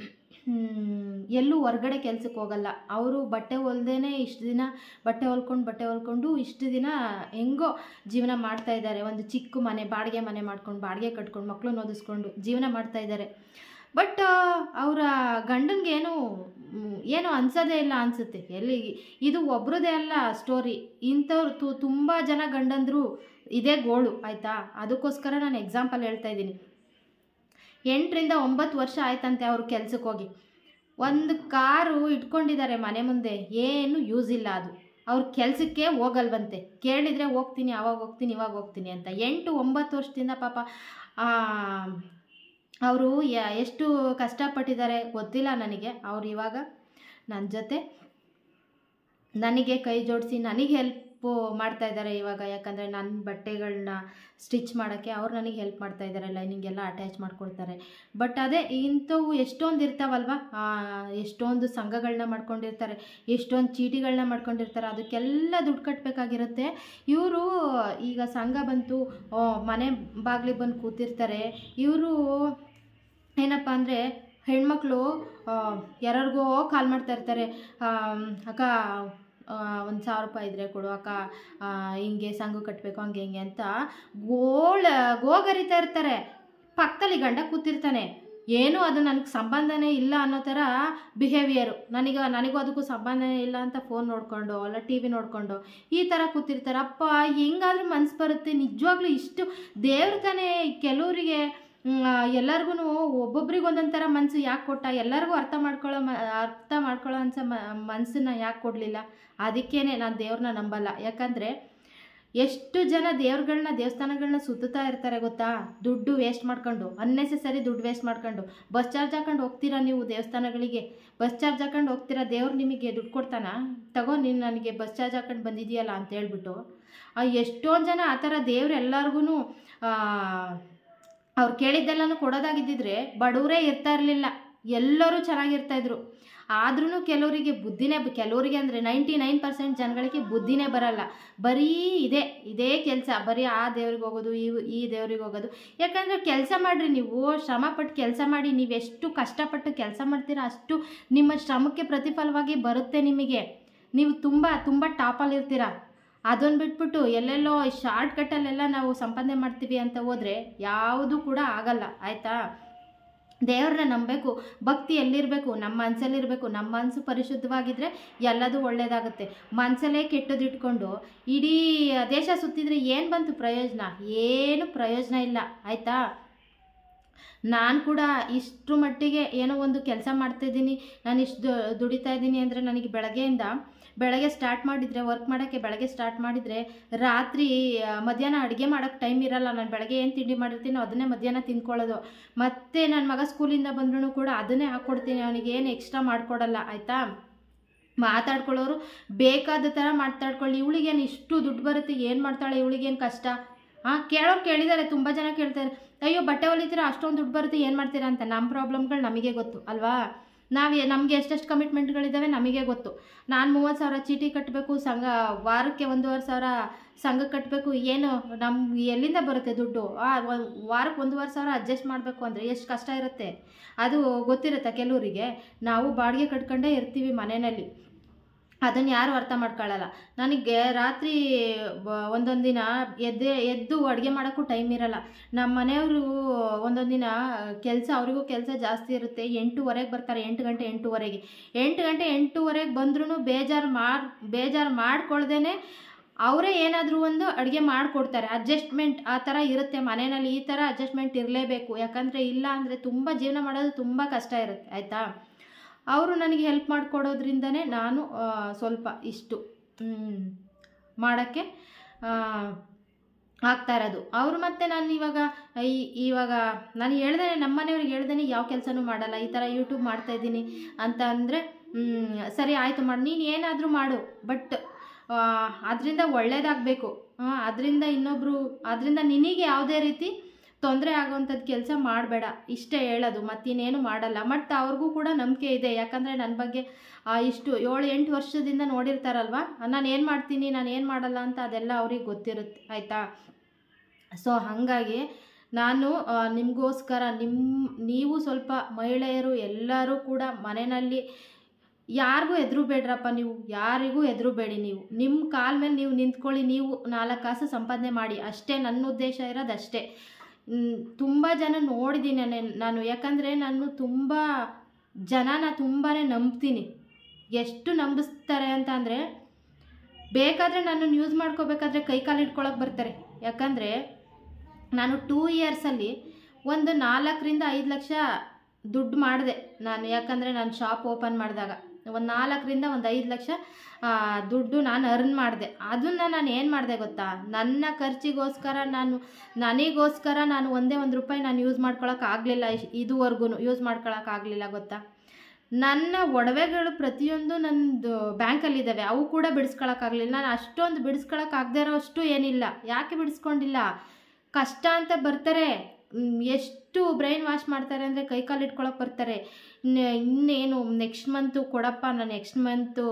ಎಲ್ಲೂ ಹೊರ್ಗಡೆ ಕೆಲ್ಸಕ್ಕೆ ಹೋಗಲ್ಲ ಅವರು ಬಟ್ಟೆ ಹೊಲ್ದೇ ಇಷ್ಟು ದಿನ ಬಟ್ಟೆ ಹೊಲ್ಕೊಂಡು ಬಟ್ಟೆ ಹೊಲ್ಕೊಂಡು ಇಷ್ಟು ದಿನ ಹೆಂಗೋ ಜೀವನ ಮಾಡ್ತಾ ಇದ್ದಾರೆ ಒಂದು ಚಿಕ್ಕ ಮನೆ ಬಾಡಿಗೆ ಮನೆ ಮಾಡ್ಕೊಂಡು ಬಾಡಿಗೆ ಕಟ್ಕೊಂಡು ಮಕ್ಕಳನ್ನ ಓದಿಸ್ಕೊಂಡು ಜೀವನ ಮಾಡ್ತಾ ಇದ್ದಾರೆ ಬಟ್ ಅವರ ಗಂಡನಿಗೆ ಏನು ಏನು ಅನ್ಸೋದೇ ಇಲ್ಲ ಅನಿಸುತ್ತೆ ಎಲ್ಲಿ ಇದು ಒಬ್ರದೇ ಅಲ್ಲ ಸ್ಟೋರಿ ಇಂಥವ್ರು ತು ತುಂಬ ಜನ ಗಂಡಂದರು ಇದೇ ಗೋಳು ಆಯಿತಾ ಅದಕ್ಕೋಸ್ಕರ ನಾನು ಎಕ್ಸಾಂಪಲ್ ಹೇಳ್ತಾ ಇದ್ದೀನಿ ಎಂಟರಿಂದ ಒಂಬತ್ತು ವರ್ಷ ಆಯ್ತಂತೆ ಅವರು ಕೆಲ್ಸಕ್ಕೆ ಹೋಗಿ ಒಂದು ಕಾರು ಇಟ್ಕೊಂಡಿದ್ದಾರೆ ಮನೆ ಮುಂದೆ ಏನು ಯೂಸ್ ಇಲ್ಲ ಅದು ಅವ್ರ ಕೆಲಸಕ್ಕೆ ಹೋಗಲ್ವಂತೆ ಕೇಳಿದರೆ ಹೋಗ್ತೀನಿ ಅವಾಗ ಹೋಗ್ತೀನಿ ಇವಾಗ ಹೋಗ್ತೀನಿ ಅಂತ ಎಂಟು ಒಂಬತ್ತು ವರ್ಷದಿಂದ ಪಾಪ ಅವರು ಎಷ್ಟು ಕಷ್ಟಪಟ್ಟಿದ್ದಾರೆ ಗೊತ್ತಿಲ್ಲ ನನಗೆ ಅವ್ರು ಇವಾಗ ನನ್ನ ಜೊತೆ ನನಗೆ ಕೈ ಜೋಡಿಸಿ ನನಗೆ ಹೆಲ್ಪು ಮಾಡ್ತಾ ಇದ್ದಾರೆ ಇವಾಗ ಯಾಕಂದರೆ ನನ್ನ ಬಟ್ಟೆಗಳನ್ನ ಸ್ಟಿಚ್ ಮಾಡೋಕ್ಕೆ ಅವ್ರು ನನಗೆ ಹೆಲ್ಪ್ ಮಾಡ್ತಾ ಇದ್ದಾರೆ ಲೈನಿಂಗ್ ಎಲ್ಲ ಅಟ್ಯಾಚ್ ಮಾಡ್ಕೊಡ್ತಾರೆ ಬಟ್ ಅದೇ ಇಂಥವು ಎಷ್ಟೊಂದು ಇರ್ತಾವಲ್ವ ಆ, ಎಷ್ಟೊಂದು ಸಂಘಗಳನ್ನ ಮಾಡ್ಕೊಂಡಿರ್ತಾರೆ ಎಷ್ಟೊಂದು ಚೀಟಿಗಳನ್ನ ಮಾಡ್ಕೊಂಡಿರ್ತಾರೆ ಅದಕ್ಕೆಲ್ಲ ದುಡ್ಡು ಕಟ್ಟಬೇಕಾಗಿರುತ್ತೆ ಇವರು ಈಗ ಸಂಘ ಬಂತು ಆ, ಮನೆ ಬಾಗಿಲಿಗೆ ಬಂದು ಕೂತಿರ್ತಾರೆ ಇವರು ಏನಪ್ಪ ಅಂದರೆ ಹೆಣ್ಮಕ್ಳು ಯಾರಿಗೋ ಕಾಲ್ ಮಾಡ್ತಾ ಇರ್ತಾರೆ ಆಮ್, ಅಕ್ಕ ಒಂದು ಸಾವಿರ ರೂಪಾಯಿ ಇದ್ರೆ ಕೊಡು ಅಕ್ಕ ಆ, ಹಿಂಗೆ ಸಂಘ ಕಟ್ಟಬೇಕು ಹಂಗೆ ಹಿಂಗೆ ಅಂತ ಗೋಳ ಗೋಗರಿತಾ ಇರ್ತಾರೆ ಪಕ್ಕದಲ್ಲಿ ಗಂಡ ಕೂತಿರ್ತಾನೆ ಏನು ಅದು ನನಗೆ ಸಂಬಂಧನೇ ಇಲ್ಲ ಅನ್ನೋ ಥರ ಬಿಹೇವಿಯರು ನನಗೆ ನನಗೂ ಅದಕ್ಕೂ ಸಂಬಂಧನೇ ಇಲ್ಲ ಅಂತ ಫೋನ್ ನೋಡಿಕೊಂಡು ಅಲ್ಲ ಟಿ ವಿ ನೋಡಿಕೊಂಡು ಈ ಥರ ಕೂತಿರ್ತಾರೆ ಅಪ್ಪ ಹೆಂಗಾದ್ರೂ ಮನ್ಸು ಬರುತ್ತೆ ನಿಜವಾಗ್ಲೂ ಇಷ್ಟು ದೇವ್ರ ತಾನೇ ಕೆಲವರಿಗೆ ಎಲ್ಲರಿಗೂ ಒಬ್ಬೊಬ್ರಿಗೆ ಒಂದೊಂದು ಥರ ಮನಸ್ಸು ಯಾಕೆ ಕೊಟ್ಟ ಎಲ್ಲರಿಗೂ ಅರ್ಥ ಮಾಡ್ಕೊಳ್ಳೋ ಮ ಅರ್ಥ ಮಾಡ್ಕೊಳ್ಳೋ ಅನ್ಸೋ ಮ ಮನಸ್ಸನ್ನ ಯಾಕೆ ಕೊಡಲಿಲ್ಲ ಅದಕ್ಕೇನೆ ನಾನು ದೇವ್ರನ್ನ ನಂಬಲ್ಲ ಯಾಕಂದರೆ ಎಷ್ಟು ಜನ ದೇವ್ರುಗಳನ್ನ ದೇವಸ್ಥಾನಗಳನ್ನ ಸುತ್ತುತ್ತಾ ಇರ್ತಾರೆ ಗೊತ್ತಾ ದುಡ್ಡು ವೇಸ್ಟ್ ಮಾಡ್ಕೊಂಡು ಅನ್ನೆಸೆಸರಿ ದುಡ್ಡು ವೇಸ್ಟ್ ಮಾಡ್ಕೊಂಡು ಬಸ್ ಚಾರ್ಜ್ ಹಾಕೊಂಡು ಹೋಗ್ತೀರಾ ನೀವು ದೇವಸ್ಥಾನಗಳಿಗೆ ಬಸ್ ಚಾರ್ಜ್ ಹಾಕೊಂಡು ಹೋಗ್ತೀರಾ ದೇವ್ರು ನಿಮಗೆ ದುಡ್ಡು ಕೊಡ್ತಾನ ತಗೋ ನೀನು ನನಗೆ ಬಸ್ ಚಾರ್ಜ್ ಹಾಕೊಂಡು ಬಂದಿದೆಯಲ್ಲ ಅಂತ ಹೇಳ್ಬಿಟ್ಟು ಆ ಎಷ್ಟೊಂದು ಜನ ಆ ಥರ ದೇವ್ರು ಎಲ್ಲರಿಗೂ ಅವ್ರು ಕೇಳಿದ್ದೆಲ್ಲನೂ ಕೊಡೋದಾಗಿದ್ದಿದ್ರೆ ಬಡವರೇ ಇರ್ತಾ ಇರಲಿಲ್ಲ ಎಲ್ಲರೂ ಚೆನ್ನಾಗಿರ್ತಾ ಇದ್ರು ಆದ್ರೂ ಕೆಲವರಿಗೆ ಬುದ್ಧಿನೇ ಕೆಲವರಿಗೆ ಅಂದರೆ ನೈಂಟಿ ನೈನ್ ಪರ್ಸೆಂಟ್ ಜನಗಳಿಗೆ ಬುದ್ಧಿನೇ ಬರಲ್ಲ ಬರೀ ಇದೇ ಇದೇ ಕೆಲಸ ಬರೀ ಆ ದೇವ್ರಿಗೆ ಹೋಗೋದು ಈ ಈ ದೇವ್ರಿಗೆ ಹೋಗೋದು ಯಾಕಂದರೆ ಕೆಲಸ ಮಾಡಿರಿ ನೀವು ಶ್ರಮಪಟ್ಟು ಕೆಲಸ ಮಾಡಿ ನೀವು ಎಷ್ಟು ಕಷ್ಟಪಟ್ಟು ಕೆಲಸ ಮಾಡ್ತೀರಾ ಅಷ್ಟು ನಿಮ್ಮ ಶ್ರಮಕ್ಕೆ ಪ್ರತಿಫಲವಾಗಿ ಬರುತ್ತೆ ನಿಮಗೆ ನೀವು ತುಂಬ ತುಂಬ ಟಾಪಲ್ಲಿ ಇರ್ತೀರಾ ಅದನ್ನು ಬಿಟ್ಬಿಟ್ಟು ಎಲ್ಲೆಲ್ಲೋ ಶಾರ್ಟ್ ಕಟ್ಟಲ್ಲೆಲ್ಲ ನಾವು ಸಂಪಾದನೆ ಮಾಡ್ತೀವಿ ಅಂತ ಹೋದರೆ ಯಾವುದು ಕೂಡ ಆಗಲ್ಲ ಆಯಿತಾ ದೇವ್ರನ್ನ ನಂಬಬೇಕು ಭಕ್ತಿ ಎಲ್ಲಿರಬೇಕು ನಮ್ಮ ಮನಸ್ಸಲ್ಲಿರಬೇಕು ನಮ್ಮ ಮನಸ್ಸು ಪರಿಶುದ್ಧವಾಗಿದ್ದರೆ ಎಲ್ಲದೂ ಒಳ್ಳೆಯದಾಗುತ್ತೆ ಮನಸ್ಸಲ್ಲೇ ಕೆಟ್ಟದಿಟ್ಕೊಂಡು ಇಡೀ ದೇಶ ಸುತ್ತಿದ್ರೆ ಏನು ಬಂತು ಪ್ರಯೋಜನ ಏನು ಪ್ರಯೋಜನ ಇಲ್ಲ ಆಯಿತಾ ನಾನು ಕೂಡ ಇಷ್ಟು ಮಟ್ಟಿಗೆ ಏನೋ ಒಂದು ಕೆಲಸ ಮಾಡ್ತಾಯಿದ್ದೀನಿ ನಾನು ಇಷ್ಟು ದುಡಿತಾ ಇದ್ದೀನಿ ಅಂದರೆ ನನಗೆ ಬೆಳಗ್ಗೆಯಿಂದ ಬೆಳಗ್ಗೆ ಸ್ಟಾರ್ಟ್ ಮಾಡಿದರೆ ವರ್ಕ್ ಮಾಡೋಕ್ಕೆ ಬೆಳಗ್ಗೆ ಸ್ಟಾರ್ಟ್ ಮಾಡಿದರೆ ರಾತ್ರಿ ಆ, ಮಧ್ಯಾಹ್ನ ಅಡುಗೆ ಮಾಡೋಕ್ಕೆ ಟೈಮ್ ಇರಲ್ಲ ನಾನು ಬೆಳಗ್ಗೆ ಏನು ತಿಂಡಿ ಮಾಡಿರ್ತೀನೋ ಅದನ್ನೇ ಮಧ್ಯಾಹ್ನ ತಿಂದ್ಕೊಳ್ಳೋದು ಮತ್ತು ನನ್ನ ಮಗ ಸ್ಕೂಲಿಂದ ಬಂದ್ರೂ ಕೂಡ ಅದನ್ನೇ ಹಾಕ್ಕೊಡ್ತೀನಿ ಅವನಿಗೆ ಏನು ಎಕ್ಸ್ಟ್ರಾ ಮಾಡಿಕೊಡಲ್ಲ ಆಯಿತಾ ಮಾತಾಡ್ಕೊಳ್ಳೋರು ಬೇಕಾದ ಥರ ಮಾತಾಡ್ಕೊಳ್ಳಿ ಇವಳಿಗೇನು ಇಷ್ಟು ದುಡ್ಡು ಬರುತ್ತೆ ಏನು ಮಾಡ್ತಾಳೆ ಇವಳಿಗೇನು ಕಷ್ಟ ಹಾಂ ಕೇಳೋರು ಕೇಳಿದ್ದಾರೆ ತುಂಬ ಜನ ಕೇಳ್ತಾರೆ ಅಯ್ಯೋ ಬಟ್ಟೆ ಹೊಲಿತೀರಾ ಅಷ್ಟೊಂದು ದುಡ್ಡು ಬರುತ್ತೆ ಏನು ಮಾಡ್ತೀರಾ ಅಂತ ನಮ್ಮ ಪ್ರಾಬ್ಲಮ್ಗಳು ನಮಗೆ ಗೊತ್ತು ಅಲ್ವಾ ನಾವು ನಮಗೆ ಎಷ್ಟೆಷ್ಟು ಕಮಿಟ್ಮೆಂಟ್ಗಳಿದ್ದಾವೆ ನಮಗೆ ಗೊತ್ತು ನಾನು ಮೂವತ್ತು ಸಾವಿರ ಚೀಟಿ ಕಟ್ಟಬೇಕು ಸಂಘ ವಾರಕ್ಕೆ ಒಂದೂವರೆ ಸಾವಿರ ಸಂಘ ಕಟ್ಟಬೇಕು ಏನು ನಮ್ಮ ಎಲ್ಲಿಂದ ಬರುತ್ತೆ ದುಡ್ಡು ಆ ಒಂದ್- ವಾರಕ್ಕೆ ಒಂದೂವರೆ ಸಾವಿರ ಅಡ್ಜಸ್ಟ್ ಮಾಡಬೇಕು ಅಂದರೆ ಎಷ್ಟು ಕಷ್ಟ ಇರುತ್ತೆ ಅದು ಗೊತ್ತಿರುತ್ತೆ ಕೆಲವರಿಗೆ ನಾವು ಬಾಡಿಗೆ ಕಟ್ಕೊಂಡೇ ಇರ್ತೀವಿ ಮನೆಯಲ್ಲಿ ಅದನ್ನು ಯಾರು ಅರ್ಥ ಮಾಡ್ಕೊಳ್ಳಲ್ಲ ನನಗೆ ರಾತ್ರಿ ಬ- ಒಂದೊಂದು ದಿನ ಎದ್ದೆ ಎದ್ದು ಅಡುಗೆ ಮಾಡೋಕ್ಕೂ ಟೈಮ್ ಇರಲ್ಲ ನಮ್ಮ ಮನೆಯವರು ಒಂದೊಂದು ದಿನ ಕೆಲಸ ಅವರಿಗೂ ಕೆಲಸ ಜಾಸ್ತಿ ಇರುತ್ತೆ ಎಂಟೂವರೆಗೆ ಬರ್ತಾರೆ ಎಂಟು ಗಂಟೆ ಎಂಟೂವರೆಗೆ ಎಂಟು ಗಂಟೆ ಎಂಟೂವರೆಗೆ ಬಂದ್ರೂ ಬೇಜಾರು ಮಾಡಿ ಬೇಜಾರು ಮಾಡ್ಕೊಳ್ದೇ ಅವರೇ ಏನಾದರೂ ಒಂದು ಅಡುಗೆ ಮಾಡಿಕೊಡ್ತಾರೆ ಅಡ್ಜಸ್ಟ್ಮೆಂಟ್ ಆ ಥರ ಇರುತ್ತೆ ಮನೆಯಲ್ಲಿ ಈ ಥರ ಅಡ್ಜಸ್ಟ್ಮೆಂಟ್ ಇರಲೇಬೇಕು ಯಾಕಂದರೆ ಇಲ್ಲ ಅಂದರೆ ತುಂಬ ಜೀವನ ಮಾಡೋದು ತುಂಬ ಕಷ್ಟ ಇರುತ್ತೆ ಆಯಿತಾ ಅವರು ನನಗೆ ಹೆಲ್ಪ್ ಮಾಡಿಕೊಡೋದ್ರಿಂದನೇ ನಾನು ಆ, ಸ್ವಲ್ಪ ಇಷ್ಟು ಮಾಡೋಕ್ಕೆ ಆಗ್ತಾ ಇರೋದು ಅವರು ಮತ್ತೆ ನಾನು ಇವಾಗ ಈ ಇವಾಗ ನಾನು ಹೇಳ್ದೇನೆ ನಮ್ಮ ಮನೆಯವ್ರಿಗೆ ಹೇಳ್ದೇನೆ ಯಾವ ಕೆಲಸನೂ ಮಾಡಲ್ಲ ಈ ಥರ ಯೂಟ್ಯೂಬ್ ಮಾಡ್ತಾಯಿದ್ದೀನಿ ಅಂತ ಅಂದರೆ ಸರಿ ಆಯಿತು ಮಾಡಿ ನೀನು ಏನಾದರೂ ಮಾಡು ಬಟ್ ಅದರಿಂದ ಒಳ್ಳೇದಾಗಬೇಕು ಅದರಿಂದ ಇನ್ನೊಬ್ಬರು ಅದರಿಂದ ನಿನಗೆ ಯಾವುದೇ ರೀತಿ ತೊಂದರೆ ಆಗೋವಂಥದ್ದು ಕೆಲಸ ಮಾಡಬೇಡ ಇಷ್ಟೇ ಹೇಳೋದು ಮತ್ತಿನ್ನೇನು ಮಾಡಲ್ಲ ಮತ್ತು ಅವ್ರಿಗೂ ಕೂಡ ನಂಬಿಕೆ ಇದೆ ಯಾಕಂದರೆ ನನ್ನ ಬಗ್ಗೆ ಆ, ಇಷ್ಟು ಏಳು ಎಂಟು ವರ್ಷದಿಂದ ನೋಡಿರ್ತಾರಲ್ವ ನಾನು ಏನು ಮಾಡ್ತೀನಿ ನಾನು ಏನು ಮಾಡಲ್ಲ ಅಂತ ಅದೆಲ್ಲ ಅವ್ರಿಗೆ ಗೊತ್ತಿರುತ್ತೆ ಆಯಿತಾ ಸೊ ಹಾಗಾಗಿ ನಾನು ಆ, ನಿಮಗೋಸ್ಕರ ನಿಮ್ಮ ನೀವು ಸ್ವಲ್ಪ ಮಹಿಳೆಯರು ಎಲ್ಲರೂ ಕೂಡ ಮನೆಯಲ್ಲಿ ಯಾರಿಗೂ ಎದುರು ಬೇಡ್ರಪ್ಪ ನೀವು ಯಾರಿಗೂ ಎದುರು ಬೇಡಿ ನೀವು ನಿಮ್ಮ ಕಾಲ ಮೇಲೆ ನೀವು ನಿಂತ್ಕೊಳ್ಳಿ ನೀವು ನಾಲ್ಕು ಕಾಸು ಸಂಪಾದನೆ ಮಾಡಿ ಅಷ್ಟೇ ನನ್ನ ಉದ್ದೇಶ ಇರೋದು ಅಷ್ಟೇ ತುಂಬ ಜನ ನೋಡಿದ್ದೀನಿ ನಾನು ನಾನು ಯಾಕಂದರೆ ನಾನು ತುಂಬ ಜನನ ತುಂಬಾ ನಂಬ್ತೀನಿ ಎಷ್ಟು ನಂಬಿಸ್ತಾರೆ ಅಂತ ಅಂದರೆ ಬೇಕಾದರೆ ನನ್ನನ್ನು ಯೂಸ್ ಮಾಡ್ಕೋಬೇಕಾದ್ರೆ ಕೈ ಕಾಲು ಇಟ್ಕೊಳಕ್ಕೆ ಬರ್ತಾರೆ ಯಾಕಂದರೆ ನಾನು ಟೂ ಇಯರ್ಸಲ್ಲಿ ಒಂದು ನಾಲ್ಕರಿಂದ ಐದು ಲಕ್ಷ ದುಡ್ಡು ಮಾಡಿದೆ ನಾನು ಯಾಕಂದರೆ ನಾನು ಶಾಪ್ ಓಪನ್ ಮಾಡಿದಾಗ ಒಂದು ನಾಲ್ಕರಿಂದ ಒಂದು ಐದು ಲಕ್ಷ ಆ, ದುಡ್ಡು ನಾನು ಅರ್ನ್ ಮಾಡಿದೆ ಅದನ್ನು ನಾನು ಏನು ಮಾಡಿದೆ ಗೊತ್ತಾ ನನ್ನ ಖರ್ಚಿಗೋಸ್ಕರ ನಾನು ನನಗೋಸ್ಕರ ನಾನು ಒಂದೇ ಒಂದು ರೂಪಾಯಿ ನಾನು ಯೂಸ್ ಮಾಡ್ಕೊಳಕ್ಕೆ ಆಗಲಿಲ್ಲ ಇದುವರೆಗೂ ಯೂಸ್ ಮಾಡ್ಕೊಳಕ್ಕೆ ಆಗಲಿಲ್ಲ ಗೊತ್ತಾ ನನ್ನ ಒಡವೆಗಳು ಪ್ರತಿಯೊಂದು ನನ್ನದು ಬ್ಯಾಂಕಲ್ಲಿದ್ದಾವೆ ಅವು ಕೂಡ ಬಿಡಿಸ್ಕೊಳಕ್ಕಾಗಲಿಲ್ಲ ನಾನು ಅಷ್ಟೊಂದು ಬಿಡಿಸ್ಕೊಳಕ್ಕಾಗದೇ ಇರೋಷ್ಟು ಏನಿಲ್ಲ ಯಾಕೆ ಬಿಡಿಸ್ಕೊಂಡಿಲ್ಲ ಕಷ್ಟ ಅಂತ ಬರ್ತಾರೆ ಮ್, ಎಷ್ಟು ಬ್ರೈನ್ ವಾಶ್ ಮಾಡ್ತಾರೆ ಅಂದರೆ ಕೈ ಕಾಲು ಇಟ್ಕೊಳಕ್ಕೆ ಬರ್ತಾರೆ ಇನ್ನು- ಇನ್ನೇನು ನೆಕ್ಸ್ಟ್ ಮಂತು ಕೊಡಪ್ಪ ನಾನು ನೆಕ್ಸ್ಟ್ ಮಂತು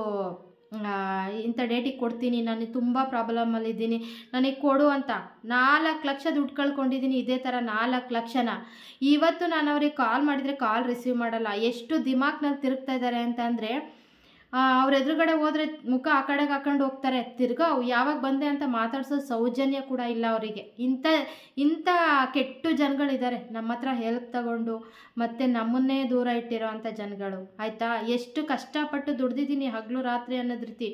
ಇಂಥ ಡೇಟಿಗೆ ಕೊಡ್ತೀನಿ ನಾನು ತುಂಬ ಪ್ರಾಬ್ಲಮಲ್ಲಿದ್ದೀನಿ ನನಗೆ ಕೊಡು ಅಂತ ನಾಲ್ಕು ಲಕ್ಷ ದುಡ್ಡು ಕಳ್ಕೊಂಡಿದ್ದೀನಿ ಇದೇ ಥರ ನಾಲ್ಕು ಲಕ್ಷನ ಇವತ್ತು ನಾನು ಅವ್ರಿಗೆ ಕಾಲ್ ಮಾಡಿದರೆ ಕಾಲ್ ರಿಸೀವ್ ಮಾಡಲ್ಲ ಎಷ್ಟು ದಿಮಾಕ್ನಲ್ಲಿ ತಿರುಗ್ತಾ ಇದ್ದಾರೆ ಅಂತ ಅಂದರೆ ಅವ್ರ ಎದುರುಗಡೆ ಹೋದರೆ ಮುಖ ಆ ಕಡೆಗೆ ಹಾಕೊಂಡು ಹೋಗ್ತಾರೆ ತಿರ್ಗಾ ಅವ್ ಯಾವಾಗ ಬಂದೆ ಅಂತ ಮಾತಾಡ್ಸೋ ಸೌಜನ್ಯ ಕೂಡ ಇಲ್ಲ ಅವರಿಗೆ ಇಂಥ ಇಂಥ ಕೆಟ್ಟು ಜನಗಳಿದ್ದಾರೆ ನಮ್ಮ ಹತ್ರ ಹೆಲ್ಪ್ ತಗೊಂಡು ಮತ್ತು ನಮ್ಮನ್ನೇ ದೂರ ಇಟ್ಟಿರೋ ಅಂಥ ಜನಗಳು ಆಯಿತಾ ಎಷ್ಟು ಕಷ್ಟಪಟ್ಟು ದುಡ್ದಿದ್ದೀನಿ ಹಗಲು ರಾತ್ರಿ ಅನ್ನೋದು ರೀತಿ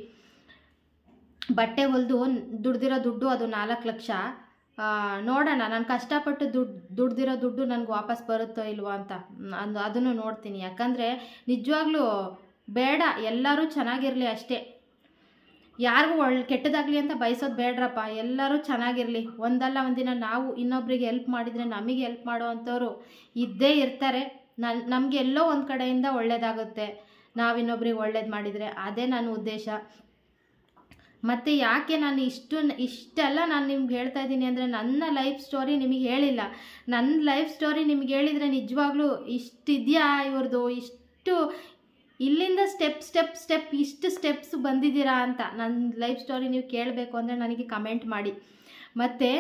ಬಟ್ಟೆ ಹೊಲಿದು ದುಡ್ದಿರೋ ದುಡ್ಡು ಅದು ನಾಲ್ಕು ಲಕ್ಷ ಆ, ನೋಡೋಣ ನಾನು ಕಷ್ಟಪಟ್ಟು ದುಡ್ಡು ದುಡ್ದಿರೋ ದುಡ್ಡು ನನಗೆ ವಾಪಸ್ ಬರುತ್ತೋ ಇಲ್ವೋ ಅಂತ ಅಂದು ಅದನ್ನು ನೋಡ್ತೀನಿ ಯಾಕಂದರೆ ನಿಜವಾಗ್ಲೂ ಬೇಡ ಎಲ್ಲರೂ ಚೆನ್ನಾಗಿರಲಿ ಅಷ್ಟೇ ಯಾರಿಗೂ ಒಳ್ಳೆ ಕೆಟ್ಟದಾಗಲಿ ಅಂತ ಬಯಸೋದು ಬೇಡ್ರಪ್ಪ ಎಲ್ಲರೂ ಚೆನ್ನಾಗಿರಲಿ ಒಂದಲ್ಲ ಒಂದಿನ ನಾವು ಇನ್ನೊಬ್ರಿಗೆ ಹೆಲ್ಪ್ ಮಾಡಿದರೆ ನಮಗೆ ಹೆಲ್ಪ್ ಮಾಡೋ ಅಂಥವ್ರು ಇದ್ದೇ ಇರ್ತಾರೆ ನನ್ನ ನಮಗೆ ಎಲ್ಲೋ ಒಂದು ಕಡೆಯಿಂದ ಒಳ್ಳೇದಾಗುತ್ತೆ ನಾವು ಇನ್ನೊಬ್ರಿಗೆ ಒಳ್ಳೇದು ಮಾಡಿದರೆ ಅದೇ ನನ್ನ ಉದ್ದೇಶ ಮತ್ತು ಯಾಕೆ ನಾನು ಇಷ್ಟು ಇಷ್ಟೆಲ್ಲ ನಾನು ನಿಮ್ಗೆ ಹೇಳ್ತಾ ಇದ್ದೀನಿ ಅಂದರೆ ನನ್ನ ಲೈಫ್ ಸ್ಟೋರಿ ನಿಮಗೆ ಹೇಳಿಲ್ಲ ನನ್ನ ಲೈಫ್ ಸ್ಟೋರಿ ನಿಮ್ಗೆ ಹೇಳಿದರೆ ನಿಜವಾಗ್ಲೂ ಇಷ್ಟಿದೆಯಾ ಇವ್ರದ್ದು ಇಷ್ಟು ಇಲ್ಲಿಂದ ಸ್ಟೆಪ್ ಸ್ಟೆಪ್ ಸ್ಟೆಪ್ ಇಷ್ಟು ಸ್ಟೆಪ್ಸ್ ಬಂದಿದ್ದೀರಾ ಅಂತ ನನ್ನ ಲೈಫ್ ಸ್ಟೋರಿ ನೀವು ಕೇಳಬೇಕು ಅಂದರೆ ನನಗೆ ಕಮೆಂಟ್ ಮಾಡಿ ಮತ್ತು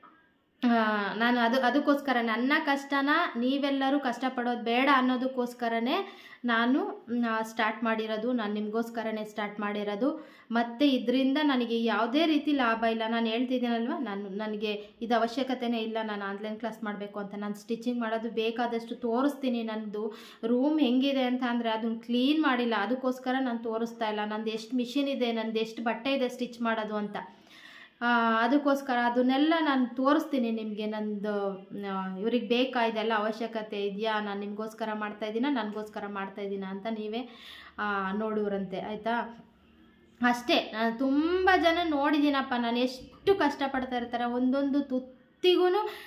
ನಾನು ಅದು ಅದಕ್ಕೋಸ್ಕರ ನನ್ನ ಕಷ್ಟನ ನೀವೆಲ್ಲರೂ ಕಷ್ಟಪಡೋದು ಬೇಡ ಅನ್ನೋದಕ್ಕೋಸ್ಕರನೇ ನಾನು ಸ್ಟಾರ್ಟ್ ಮಾಡಿರೋದು ನಾನು ನಿಮಗೋಸ್ಕರನೇ ಸ್ಟಾರ್ಟ್ ಮಾಡಿರೋದು ಮತ್ತು ಇದರಿಂದ ನನಗೆ ಯಾವುದೇ ರೀತಿ ಲಾಭ ಇಲ್ಲ ನಾನು ಹೇಳ್ತಿದ್ದೀನಲ್ವ ನಾನು ನನಗೆ ಇದು ಅವಶ್ಯಕತೆನೇ ಇಲ್ಲ ನಾನು ಆನ್ಲೈನ್ ಕ್ಲಾಸ್ ಮಾಡಬೇಕು ಅಂತ ನಾನು ಸ್ಟಿಚಿಂಗ್ ಮಾಡೋದು ಬೇಕಾದಷ್ಟು ತೋರಿಸ್ತೀನಿ ನನ್ನದು ರೂಮ್ ಹೆಂಗಿದೆ ಅಂತ ಅಂದರೆ ಅದನ್ನು ಕ್ಲೀನ್ ಮಾಡಿಲ್ಲ ಅದಕ್ಕೋಸ್ಕರ ನಾನು ತೋರಿಸ್ತಾ ಇಲ್ಲ ನಂದು ಎಷ್ಟು ಮಿಷಿನ್ ಇದೆ ನಂದು ಎಷ್ಟು ಬಟ್ಟೆ ಇದೆ ಸ್ಟಿಚ್ ಮಾಡೋದು ಅಂತ ಆ, ಅದಕ್ಕೋಸ್ಕರ ಅದನ್ನೆಲ್ಲ ನಾನು ತೋರಿಸ್ತೀನಿ ನಿಮಗೆ ನಂದು ಇವ್ರಿಗೆ ಬೇಕಾ ಇದೆಲ್ಲ ಅವಶ್ಯಕತೆ ಇದೆಯಾ ನಾನು ನಿಮಗೋಸ್ಕರ ಮಾಡ್ತಾಯಿದ್ದೀನ ನನಗೋಸ್ಕರ ಮಾಡ್ತಾಯಿದ್ದೀನ ಅಂತ ನೀವೇ ಆ, ನೋಡುವರಂತೆ ಆಯಿತಾ ಅಷ್ಟೇ ನಾನು ತುಂಬ ಜನ ನೋಡಿದ್ದೀನಪ್ಪ ನಾನು ಎಷ್ಟು ಕಷ್ಟಪಡ್ತಾ ಇರ್ತಾರೆ ಒಂದೊಂದು ತುತ್ತಿಗೂ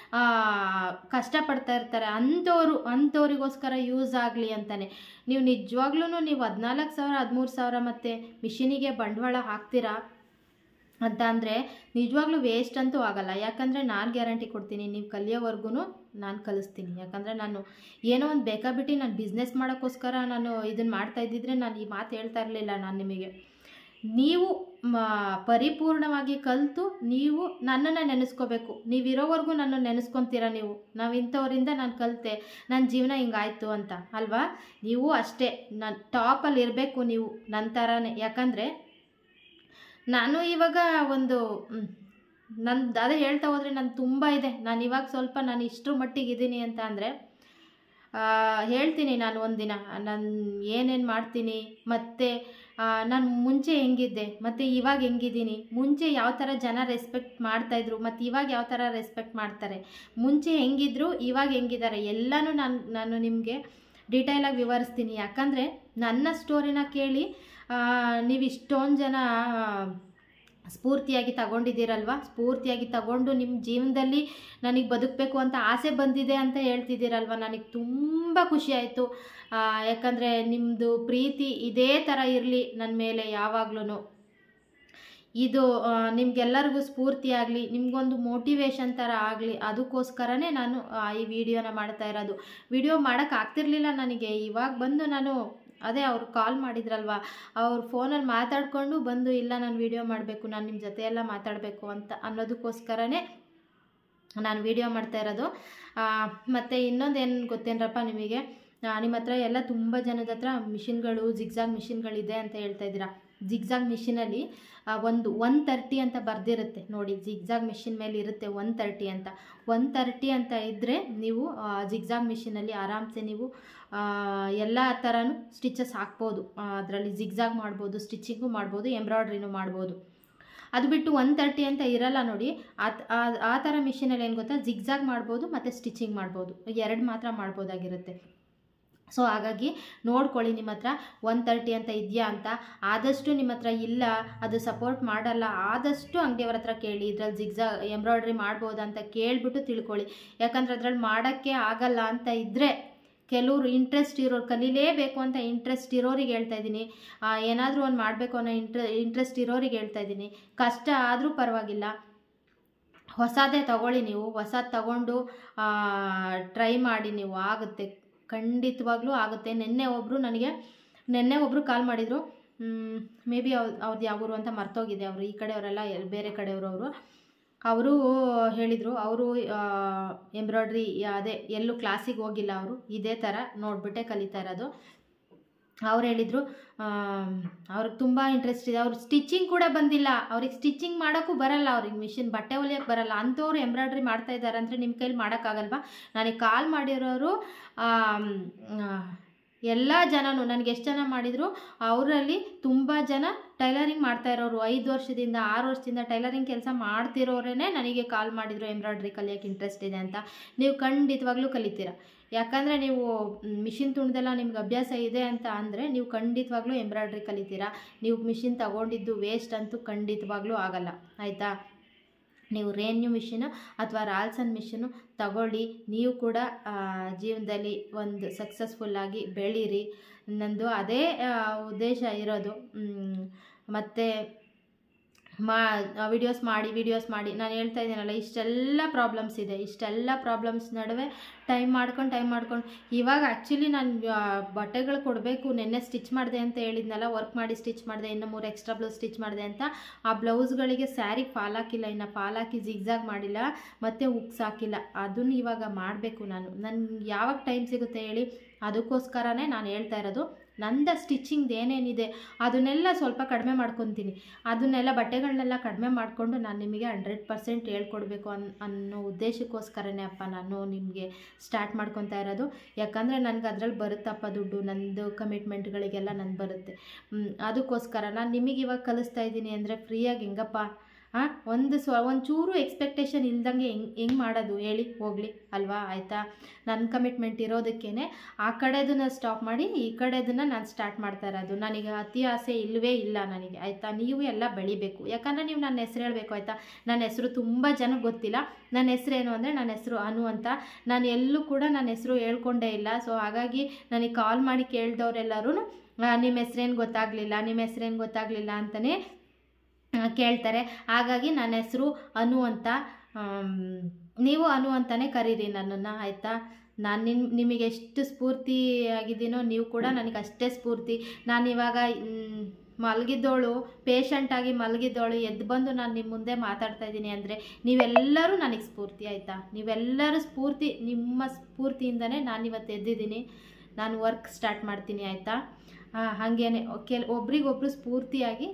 ಕಷ್ಟಪಡ್ತಾ ಇರ್ತಾರೆ ಅಂಥವ್ರು ಅಂಥವ್ರಿಗೋಸ್ಕರ ಯೂಸ್ ಆಗಲಿ ಅಂತಲೇ ನೀವು ನಿಜವಾಗ್ಲೂ ನೀವು ಹದಿನಾಲ್ಕು ಸಾವಿರ ಹದಿಮೂರು ಸಾವಿರ ಮತ್ತು ಮಿಷಿನಿಗೆ ಬಂಡವಾಳ ಹಾಕ್ತೀರಾ ಅಂತ ಅಂದರೆ ನಿಜವಾಗ್ಲೂ ವೇಸ್ಟ್ ಅಂತೂ ಆಗಲ್ಲ ಯಾಕಂದರೆ ನಾನು ಗ್ಯಾರಂಟಿ ಕೊಡ್ತೀನಿ ನೀವು ಕಲಿಯೋವರೆಗೂ ನಾನು ಕಲಿಸ್ತೀನಿ ಯಾಕಂದರೆ ನಾನು ಏನೋ ಒಂದು ಬೇಕಾಬಿಟ್ಟು ನಾನು ಬಿಸ್ನೆಸ್ ಮಾಡೋಕ್ಕೋಸ್ಕರ ನಾನು ಇದನ್ನು ಮಾಡ್ತಾ ಇದ್ದಿದ್ರೆ ನಾನು ಈ ಮಾತು ಹೇಳ್ತಾ ಇರಲಿಲ್ಲ ನಾನು ನಿಮಗೆ ನೀವು ಮ ಪರಿಪೂರ್ಣವಾಗಿ ಕಲಿತು ನೀವು ನನ್ನನ್ನು ನೆನೆಸ್ಕೋಬೇಕು ನೀವು ಇರೋವರೆಗೂ ನನ್ನ ನೆನೆಸ್ಕೊತೀರ ನೀವು ನಾವು ಇಂಥವರಿಂದ ನಾನು ಕಲಿತೆ ನನ್ನ ಜೀವನ ಹಿಂಗಾಯ್ತು ಅಂತ ಅಲ್ವಾ ನೀವು ಅಷ್ಟೇ ನಾನು ಟಾಪಲ್ಲಿ ಇರಬೇಕು ನೀವು ನನ್ನ ಥರನೇ ಯಾಕಂದರೆ ನಾನು ಇವಾಗ ಒಂದು ನನ್ನ ಅದೇ ಹೇಳ್ತಾ ಹೋದರೆ ನಾನು ತುಂಬ ಇದೆ ನಾನು ಇವಾಗ ಸ್ವಲ್ಪ ನಾನು ಇಷ್ಟರ ಮಟ್ಟಿಗೆ ಇದ್ದೀನಿ ಅಂತ ಅಂದರೆ ಹೇಳ್ತೀನಿ ನಾನು ಒಂದಿನ ನಾನು ಏನೇನು ಮಾಡ್ತೀನಿ ಮತ್ತು ನಾನು ಮುಂಚೆ ಹೆಂಗಿದ್ದೆ ಮತ್ತು ಇವಾಗ ಹೆಂಗಿದ್ದೀನಿ ಮುಂಚೆ ಯಾವ ಥರ ಜನ ರೆಸ್ಪೆಕ್ಟ್ ಮಾಡ್ತಾಯಿದ್ರು ಮತ್ತು ಇವಾಗ ಯಾವ ಥರ ರೆಸ್ಪೆಕ್ಟ್ ಮಾಡ್ತಾರೆ ಮುಂಚೆ ಹೆಂಗಿದ್ರು ಇವಾಗ ಹೆಂಗಿದ್ದಾರೆ ಎಲ್ಲನೂ ನಾನು ನಾನು ನಿಮಗೆ ಡೀಟೇಲಾಗಿ ವಿವರಿಸ್ತೀನಿ ಯಾಕಂದರೆ ನನ್ನ ಸ್ಟೋರಿನ ಕೇಳಿ ನೀವು ಇಷ್ಟೊಂದು ಜನ ಸ್ಫೂರ್ತಿಯಾಗಿ ತಗೊಂಡಿದ್ದೀರಲ್ವ ಸ್ಫೂರ್ತಿಯಾಗಿ ತಗೊಂಡು ನಿಮ್ಮ ಜೀವನದಲ್ಲಿ ನನಗೆ ಬದುಕಬೇಕು ಅಂತ ಆಸೆ ಬಂದಿದೆ ಅಂತ ಹೇಳ್ತಿದ್ದೀರಲ್ವ ನನಗೆ ತುಂಬ ಖುಷಿ ಆಯಿತು ಯಾಕಂದರೆ ನಿಮ್ಮದು ಪ್ರೀತಿ ಇದೇ ಥರ ಇರಲಿ ನನ್ನ ಮೇಲೆ ಯಾವಾಗ್ಲೂ ಇದು ನಿಮ್ಗೆಲ್ಲರಿಗೂ ಸ್ಫೂರ್ತಿ ಆಗಲಿ ನಿಮಗೊಂದು ಮೋಟಿವೇಶನ್ ಥರ ಆಗಲಿ ಅದಕ್ಕೋಸ್ಕರನೇ ನಾನು ಆ, ಈ ವಿಡಿಯೋನ ಮಾಡ್ತಾ ಇರೋದು ವಿಡಿಯೋ ಮಾಡೋಕ್ಕೆ ಆಗ್ತಿರ್ಲಿಲ್ಲ ನನಗೆ ಇವಾಗ ಬಂದು ನಾನು ಅದೇ ಅವ್ರು ಕಾಲ್ ಮಾಡಿದ್ರಲ್ವ ಅವ್ರು ಫೋನಲ್ಲಿ ಮಾತಾಡಿಕೊಂಡು ಬಂದು ಇಲ್ಲ ನಾನು ವಿಡಿಯೋ ಮಾಡಬೇಕು ನಾನು ನಿಮ್ಮ ಜೊತೆ ಎಲ್ಲ ಮಾತಾಡಬೇಕು ಅಂತ ಅನ್ನೋದಕ್ಕೋಸ್ಕರನೇ ನಾನು ವಿಡಿಯೋ ಮಾಡ್ತಾ ಇರೋದು ಮತ್ತು ಇನ್ನೊಂದು ಏನು ಗೊತ್ತೇನ್ರಪ್ಪ ನಿಮಗೆ ಆ, ನಿಮ್ಮ ಹತ್ರ ಎಲ್ಲ ತುಂಬ ಜನದ ಹತ್ರ ಮಿಷಿನ್ಗಳು ಜಿಗ್ಜಾಗ್ ಮಿಷಿನ್ಗಳಿದೆ ಅಂತ ಹೇಳ್ತಾ ಇದ್ದೀರಾ ಜಿಗ್ಜಾಗ್ ಮಿಷಿನಲ್ಲಿ ಒಂದು ಒನ್ ತರ್ಟಿ ಅಂತ ಬರೆದಿರುತ್ತೆ ನೋಡಿ ಜಿಗ್ಜಾಗ್ ಮಿಷಿನ್ ಮೇಲೆ ಇರುತ್ತೆ ಒನ್ ತರ್ಟಿ ಅಂತ ಒನ್ ತರ್ಟಿ ಅಂತ ಇದ್ದರೆ ನೀವು ಜಿಗ್ಜಾಗ್ ಮಿಷಿನಲ್ಲಿ ಆರಾಮ್ಸೆ ನೀವು ಎಲ್ಲ ಥರನೂ ಸ್ಟಿಚಸ್ ಹಾಕ್ಬೋದು ಅದರಲ್ಲಿ ಜಿಗ್ಜಾಗ್ ಮಾಡ್ಬೋದು ಸ್ಟಿಚಿಂಗು ಮಾಡ್ಬೋದು ಎಂಬ್ರಾಯ್ಡ್ರಿನೂ ಮಾಡ್ಬೋದು ಅದು ಬಿಟ್ಟು ಒನ್ ತರ್ಟಿ ಅಂತ ಇರಲ್ಲ ನೋಡಿ ಆ ಆ- ಆ ಥರ ಮಿಷಿನಲ್ಲಿ ಏನು ಗೊತ್ತಾ ಜಿಗ್ಜಾಗ್ ಮಾಡ್ಬೋದು ಮತ್ತು ಸ್ಟಿಚಿಂಗ್ ಮಾಡ್ಬೋದು ಎರಡು ಮಾತ್ರ ಮಾಡ್ಬೋದಾಗಿರುತ್ತೆ ಸೊ ಹಾಗಾಗಿ ನೋಡ್ಕೊಳ್ಳಿ ನಿಮ್ಮ ಹತ್ರ ಒನ್ ತರ್ಟಿ ಅಂತ ಇದೆಯಾ ಅಂತ ಆದಷ್ಟು ನಿಮ್ಮ ಹತ್ರ ಇಲ್ಲ ಅದು ಸಪೋರ್ಟ್ ಮಾಡಲ್ಲ ಆದಷ್ಟು ಅಂಗಡಿಯವ್ರ ಹತ್ರ ಕೇಳಿ ಇದ್ರಲ್ಲಿ ಜಿಗ್ಜಾ ಎಂಬ್ರಾಯ್ಡ್ರಿ ಮಾಡ್ಬೋದಾ ಅಂತ ಕೇಳಿಬಿಟ್ಟು ತಿಳ್ಕೊಳ್ಳಿ ಯಾಕಂದ್ರೆ ಅದ್ರಲ್ಲಿ ಮಾಡೋಕ್ಕೆ ಆಗಲ್ಲ ಅಂತ ಇದ್ದರೆ ಕೆಲವರು ಇಂಟ್ರೆಸ್ಟ್ ಇರೋರು ಕಲೀಲೇಬೇಕು ಅಂತ ಇಂಟ್ರೆಸ್ಟ್ ಇರೋರಿಗೆ ಹೇಳ್ತಾ ಇದ್ದೀನಿ ಏನಾದರೂ ಒಂದು ಮಾಡಬೇಕು ಅನ್ನೋ ಇಂಟ್ರ ಇಂಟ್ರೆಸ್ಟ್ ಇರೋರಿಗೆ ಹೇಳ್ತಾ ಇದ್ದೀನಿ ಕಷ್ಟ ಆದರೂ ಪರವಾಗಿಲ್ಲ ಹೊಸದೇ ತಗೊಳ್ಳಿ ನೀವು ಹೊಸದು ತಗೊಂಡು ಟ್ರೈ ಮಾಡಿ ನೀವು ಆಗುತ್ತೆ ಖಂಡಿತವಾಗ್ಲೂ ಆಗುತ್ತೆ ನಿನ್ನೆ ಒಬ್ಬರು ನನಗೆ ನಿನ್ನೆ ಒಬ್ಬರು ಕಾಲ್ ಮಾಡಿದರು ಮೇ ಬಿ ಅವ್ರು ಅವ್ರದ್ದು ಯಾವ ಊರು ಅಂತ ಮರ್ತೋಗಿದೆ ಅವರು ಈ ಕಡೆಯವರೆಲ್ಲ ಎಲ್- ಬೇರೆ ಕಡೆಯವರು ಅವರು ಅವರು ಹೇಳಿದರು ಅವರು ಎಂಬ್ರಾಯ್ಡ್ರಿ ಅದೇ ಎಲ್ಲೂ ಕ್ಲಾಸಿಗೆ ಹೋಗಿಲ್ಲ ಅವರು ಇದೇ ಥರ ನೋಡಿಬಿಟ್ಟೆ ಕಲಿತಾ ಇರೋದು ಅವ್ರು ಹೇಳಿದರು ಅವ್ರಿಗೆ ತುಂಬ ಇಂಟ್ರೆಸ್ಟ್ ಇದೆ ಅವ್ರು ಸ್ಟಿಚಿಂಗ್ ಕೂಡ ಬಂದಿಲ್ಲ ಅವ್ರಿಗೆ ಸ್ಟಿಚಿಂಗ್ ಮಾಡೋಕ್ಕೂ ಬರಲ್ಲ ಅವ್ರಿಗೆ ಮಿಷಿನ್ ಬಟ್ಟೆ ಹೊಲಿಯೋಕ್ಕೆ ಬರಲ್ಲ ಅಂಥವ್ರು ಎಂಬ್ರಾಯ್ಡ್ರಿ ಮಾಡ್ತಾ ಇದ್ದಾರೆ ಅಂದರೆ ನಿಮ್ಮ ಕೈಲಿ ಮಾಡೋಕ್ಕಾಗಲ್ವಾ ನನಗೆ ಕಾಲ್ ಮಾಡಿರೋರು ಎಲ್ಲ ಜನನು ನನಗೆ ಎಷ್ಟು ಜನ ಮಾಡಿದರು ಅವರಲ್ಲಿ ತುಂಬ ಜನ ಟೈಲರಿಂಗ್ ಮಾಡ್ತಾ ಇರೋರು ಐದು ವರ್ಷದಿಂದ ಆರು ವರ್ಷದಿಂದ ಟೈಲರಿಂಗ್ ಕೆಲಸ ಮಾಡ್ತಿರೋರೇ ನನಗೆ ಕಾಲ್ ಮಾಡಿದರು ಎಂಬ್ರಾಯ್ಡ್ರಿ ಕಲಿಯೋಕ್ಕೆ ಇಂಟ್ರೆಸ್ಟ್ ಇದೆ ಅಂತ ನೀವು ಖಂಡಿತವಾಗ್ಲೂ ಕಲಿತೀರ ಯಾಕಂದರೆ ನೀವು ಮಿಷಿನ್ ತುಣ್ದೆಲ್ಲ ನಿಮ್ಗೆ ಅಭ್ಯಾಸ ಇದೆ ಅಂತ ಅಂದರೆ ನೀವು ಖಂಡಿತವಾಗ್ಲೂ ಎಂಬ್ರಾಯ್ಡ್ರಿ ಕಲಿತೀರಾ ನೀವು ಮಿಷಿನ್ ತಗೊಂಡಿದ್ದು ವೇಸ್ಟ್ ಅಂತೂ ಖಂಡಿತವಾಗ್ಲೂ ಆಗಲ್ಲ ಆಯಿತಾ ನೀವು ರೇನ್ಯೂ ಮಿಷಿನು ಅಥವಾ ರಾಲ್ಸನ್ ಮಿಷಿನು ತಗೊಳ್ಳಿ ನೀವು ಕೂಡ ಆ, ಜೀವನದಲ್ಲಿ ಒಂದು ಸಕ್ಸಸ್ಫುಲ್ಲಾಗಿ ಬೆಳೀರಿ ನಂದು ಅದೇ ಆ, ಉದ್ದೇಶ ಇರೋದು ಮತ್ತು ಮಾ ವಿಡಿಯೋಸ್ ಮಾಡಿ ವಿಡಿಯೋಸ್ ಮಾಡಿ ನಾನು ಹೇಳ್ತಾ ಇದ್ದೀನಲ್ಲ ಇಷ್ಟೆಲ್ಲ ಪ್ರಾಬ್ಲಮ್ಸ್ ಇದೆ ಇಷ್ಟೆಲ್ಲ ಪ್ರಾಬ್ಲಮ್ಸ್ ನಡುವೆ ಟೈಮ್ ಮಾಡ್ಕೊಂಡು ಟೈಮ್ ಮಾಡ್ಕೊಂಡು ಇವಾಗ ಆ್ಯಕ್ಚುಲಿ ನಾನು ಬಟ್ಟೆಗಳು ಕೊಡಬೇಕು ನಿನ್ನೆ ಸ್ಟಿಚ್ ಮಾಡಿದೆ ಅಂತ ಹೇಳಿದ್ನಲ್ಲ ವರ್ಕ್ ಮಾಡಿ ಸ್ಟಿಚ್ ಮಾಡಿದೆ ಇನ್ನು ಮೂರು ಎಕ್ಸ್ಟ್ರಾ ಬ್ಲೌಸ್ ಸ್ಟಿಚ್ ಮಾಡಿದೆ ಅಂತ ಆ ಬ್ಲೌಸ್ಗಳಿಗೆ ಸ್ಯಾರಿಗೆ ಫಾಲ್ ಹಾಕಿಲ್ಲ ಇನ್ನು ಫಾಲ್ ಹಾಕಿ ಜಿಗ್ಜಾಗ್ ಮಾಡಿಲ್ಲ ಮತ್ತು ಉಕ್ಸ್ ಹಾಕಿಲ್ಲ ಅದನ್ನು ಇವಾಗ ಮಾಡಬೇಕು ನಾನು ನನ್ಗೆ ಯಾವಾಗ ಟೈಮ್ ಸಿಗುತ್ತೆ ಹೇಳಿ ಅದಕ್ಕೋಸ್ಕರನೇ ನಾನು ಹೇಳ್ತಾ ಇರೋದು ನಂದ ಸ್ಟಿಚಿಂಗ್ದು ಏನೇನಿದೆ ಅದನ್ನೆಲ್ಲ ಸ್ವಲ್ಪ ಕಡಿಮೆ ಮಾಡ್ಕೊತೀನಿ ಅದನ್ನೆಲ್ಲ ಬಟ್ಟೆಗಳನ್ನೆಲ್ಲ ಕಡಿಮೆ ಮಾಡಿಕೊಂಡು ನಾನು ನಿಮಗೆ ಹಂಡ್ರೆಡ್ ಪರ್ಸೆಂಟ್ ಹೇಳ್ಕೊಡ್ಬೇಕು ಅನ್ ಅನ್ನೋ ಉದ್ದೇಶಕ್ಕೋಸ್ಕರನೇ ಅಪ್ಪ ನಾನು ನಿಮಗೆ ಸ್ಟಾರ್ಟ್ ಮಾಡ್ಕೊತಾ ಇರೋದು ಯಾಕಂದರೆ ನನಗೆ ಅದ್ರಲ್ಲಿ ಬರುತ್ತಪ್ಪ ದುಡ್ಡು ನಂದು ಕಮಿಟ್ಮೆಂಟ್ಗಳಿಗೆಲ್ಲ ನಂದು ಬರುತ್ತೆ ಹ್ಮ್, ಅದಕ್ಕೋಸ್ಕರ ನಾನು ನಿಮಗೆ ಇವಾಗ ಕಲಿಸ್ತಾ ಇದ್ದೀನಿ ಅಂದರೆ ಫ್ರೀಯಾಗಿ ಹೆಂಗಪ್ಪ ಹಾಂ ಒಂದು ಸ್ವ ಒಂಚೂರು ಎಕ್ಸ್ಪೆಕ್ಟೇಷನ್ ಇಲ್ದಂಗೆ ಹೆಂಗೆ ಹೆಂಗೆ ಮಾಡೋದು ಹೇಳಿ ಹೋಗಲಿ ಅಲ್ವಾ ಆಯಿತಾ ನನ್ನ ಕಮಿಟ್ಮೆಂಟ್ ಇರೋದಕ್ಕೇ ಆ ಕಡೆದನ್ನ ಸ್ಟಾಪ್ ಮಾಡಿ ಈ ಕಡೆದನ್ನ ನಾನು ಸ್ಟಾರ್ಟ್ ಮಾಡ್ತಾ ಇರೋದು ನನಗೆ ಅತಿ ಆಸೆ ಇಲ್ಲವೇ ಇಲ್ಲ ನನಗೆ ಆಯಿತಾ ನೀವು ಎಲ್ಲ ಬೆಳಿಬೇಕು ಯಾಕಂದರೆ ನೀವು ನನ್ನ ಹೆಸ್ರು ಹೇಳಬೇಕು ಆಯಿತಾ ನನ್ನ ಹೆಸರು ತುಂಬ ಜನಕ್ಕೆ ಗೊತ್ತಿಲ್ಲ ನನ್ನ ಹೆಸ್ರು ಏನು ಅಂದರೆ ನನ್ನ ಹೆಸರು ಅನು ಅಂತ ನಾನು ಎಲ್ಲೂ ಕೂಡ ನನ್ನ ಹೆಸರು ಹೇಳ್ಕೊಂಡೇ ಇಲ್ಲ ಸೊ ಹಾಗಾಗಿ ನನಗೆ ಕಾಲ್ ಮಾಡಿ ಕೇಳಿದವರೆಲ್ಲರೂ ನಿಮ್ಮ ಹೆಸ್ರೇನು ಗೊತ್ತಾಗಲಿಲ್ಲ ನಿಮ್ಮ ಹೆಸ್ರೇನು ಗೊತ್ತಾಗಲಿಲ್ಲ ಅಂತಲೇ ಆ, ಕೇಳ್ತಾರೆ ಹಾಗಾಗಿ ನನ್ನ ಹೆಸರು ಅನು ಅಂತ ಆಮ್, ನೀವು ಅನು ಅಂತಲೇ ಕರೀರಿ ನನ್ನನ್ನು ಆಯಿತಾ ನಾನು ನಿಮ್ ನಿಮಗೆ ಎಷ್ಟು ಸ್ಫೂರ್ತಿ ಆಗಿದ್ದೀನೋ ನೀವು ಕೂಡ ನನಗೆ ಅಷ್ಟೇ ಸ್ಫೂರ್ತಿ ನಾನು ಇವಾಗ ಮ್, ಮಲಗಿದ್ದವಳು ಪೇಷಂಟಾಗಿ ಮಲಗಿದ್ದವಳು ಎದ್ದು ಬಂದು ನಾನು ನಿಮ್ಮ ಮುಂದೆ ಮಾತಾಡ್ತಾ ಇದ್ದೀನಿ ಅಂದರೆ ನೀವೆಲ್ಲರೂ ನನಗೆ ಸ್ಫೂರ್ತಿ ಆಯಿತಾ ನೀವೆಲ್ಲರೂ ಸ್ಫೂರ್ತಿ ನಿಮ್ಮ ಸ್ಫೂರ್ತಿಯಿಂದನೇ ನಾನು ಇವತ್ತು ಎದ್ದಿದ್ದೀನಿ ನಾನು ವರ್ಕ್ ಸ್ಟಾರ್ಟ್ ಮಾಡ್ತೀನಿ ಆಯಿತಾ ಹಾಗೇನೆ ಕೆಲ್ ಒಬ್ರಿಗೊಬ್ರು ಸ್ಫೂರ್ತಿಯಾಗಿ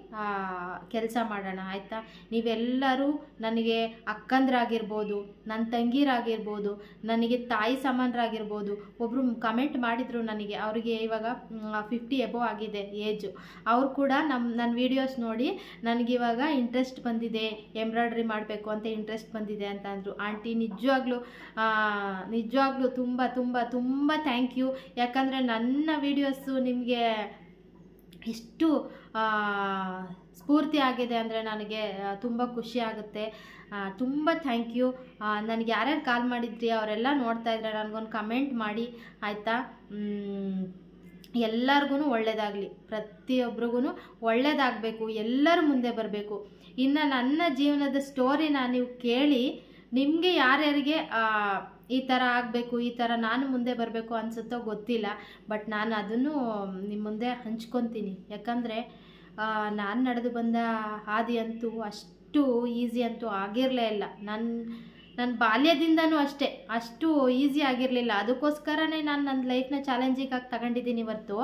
ಕೆಲಸ ಮಾಡೋಣ ಆಯಿತಾ ನೀವೆಲ್ಲರೂ ನನಗೆ ಅಕ್ಕಂದ್ರಾಗಿರ್ಬೋದು ನನ್ನ ತಂಗಿರಾಗಿರ್ಬೋದು ನನಗೆ ತಾಯಿ ಸಮಾನರಾಗಿರ್ಬೋದು ಒಬ್ಬರು ಕಮೆಂಟ್ ಮಾಡಿದರು ನನಗೆ ಅವರಿಗೆ ಇವಾಗ ಫಿಫ್ಟಿ ಎಬೋ ಆಗಿದೆ ಏಜು ಅವ್ರು ಕೂಡ ನಮ್ಮ ನನ್ನ ವೀಡಿಯೋಸ್ ನೋಡಿ ನನಗಿವಾಗ ಇಂಟ್ರೆಸ್ಟ್ ಬಂದಿದೆ ಎಂಬ್ರಾಯ್ಡ್ರಿ ಮಾಡಬೇಕು ಅಂತ ಇಂಟ್ರೆಸ್ಟ್ ಬಂದಿದೆ ಅಂತ ಅಂದರು ಆಂಟಿ ನಿಜವಾಗ್ಲೂ ಆ, ನಿಜವಾಗ್ಲೂ ತುಂಬ ತುಂಬ ತುಂಬ ಥ್ಯಾಂಕ್ ಯು ಯಾಕಂದರೆ ನನ್ನ ವೀಡಿಯೋಸು ನಿಮಗೆ ಎಷ್ಟು ಆ, ಸ್ಫೂರ್ತಿ ಆಗಿದೆ ಅಂದರೆ ನನಗೆ ಆ, ತುಂಬ ಖುಷಿ ಆಗುತ್ತೆ ಆ, ತುಂಬ ಥ್ಯಾಂಕ್ ಯು ನನಗೆ ಯಾರ್ಯಾರು ಕಾಲ್ ಮಾಡಿದ್ರಿ ಅವರೆಲ್ಲ ನೋಡ್ತಾ ಇದ್ರೆ ನನಗೊಂದು ಕಮೆಂಟ್ ಮಾಡಿ ಆಯಿತಾ ಎಲ್ಲರಿಗೂ ಒಳ್ಳೆಯದಾಗಲಿ ಪ್ರತಿಯೊಬ್ರಿಗೂ ಒಳ್ಳೆಯದಾಗಬೇಕು ಎಲ್ಲರೂ ಮುಂದೆ ಬರಬೇಕು ಇನ್ನು ನನ್ನ ಜೀವನದ ಸ್ಟೋರಿನ ನೀವು ಕೇಳಿ ನಿಮಗೆ ಯಾರ್ಯಾರಿಗೆ ಆ, ಈ ಥರ ಆಗಬೇಕು ಈ ಥರ ನಾನು ಮುಂದೆ ಬರಬೇಕು ಅನಿಸುತ್ತೋ ಗೊತ್ತಿಲ್ಲ ಬಟ್ ನಾನು ಅದನ್ನು ನಿಮ್ಮ ಮುಂದೆ ಹಂಚ್ಕೊತೀನಿ ಯಾಕಂದರೆ ನಾನು ನಡೆದು ಬಂದ ಹಾದಿ ಅಂತೂ ಅಷ್ಟು ಈಸಿ ಅಂತೂ ಆಗಿರಲೇ ಇಲ್ಲ ನನ್ನ ನನ್ನ ಬಾಲ್ಯದಿಂದನೂ ಅಷ್ಟೇ ಅಷ್ಟು ಈಸಿ ಆಗಿರಲಿಲ್ಲ ಅದಕ್ಕೋಸ್ಕರನೇ ನಾನು ನನ್ನ ಲೈಫ್ನ ಚಾಲೆಂಜಿಗಾಗಿ ತಗೊಂಡಿದ್ದೀನಿ ಹೊರ್ತು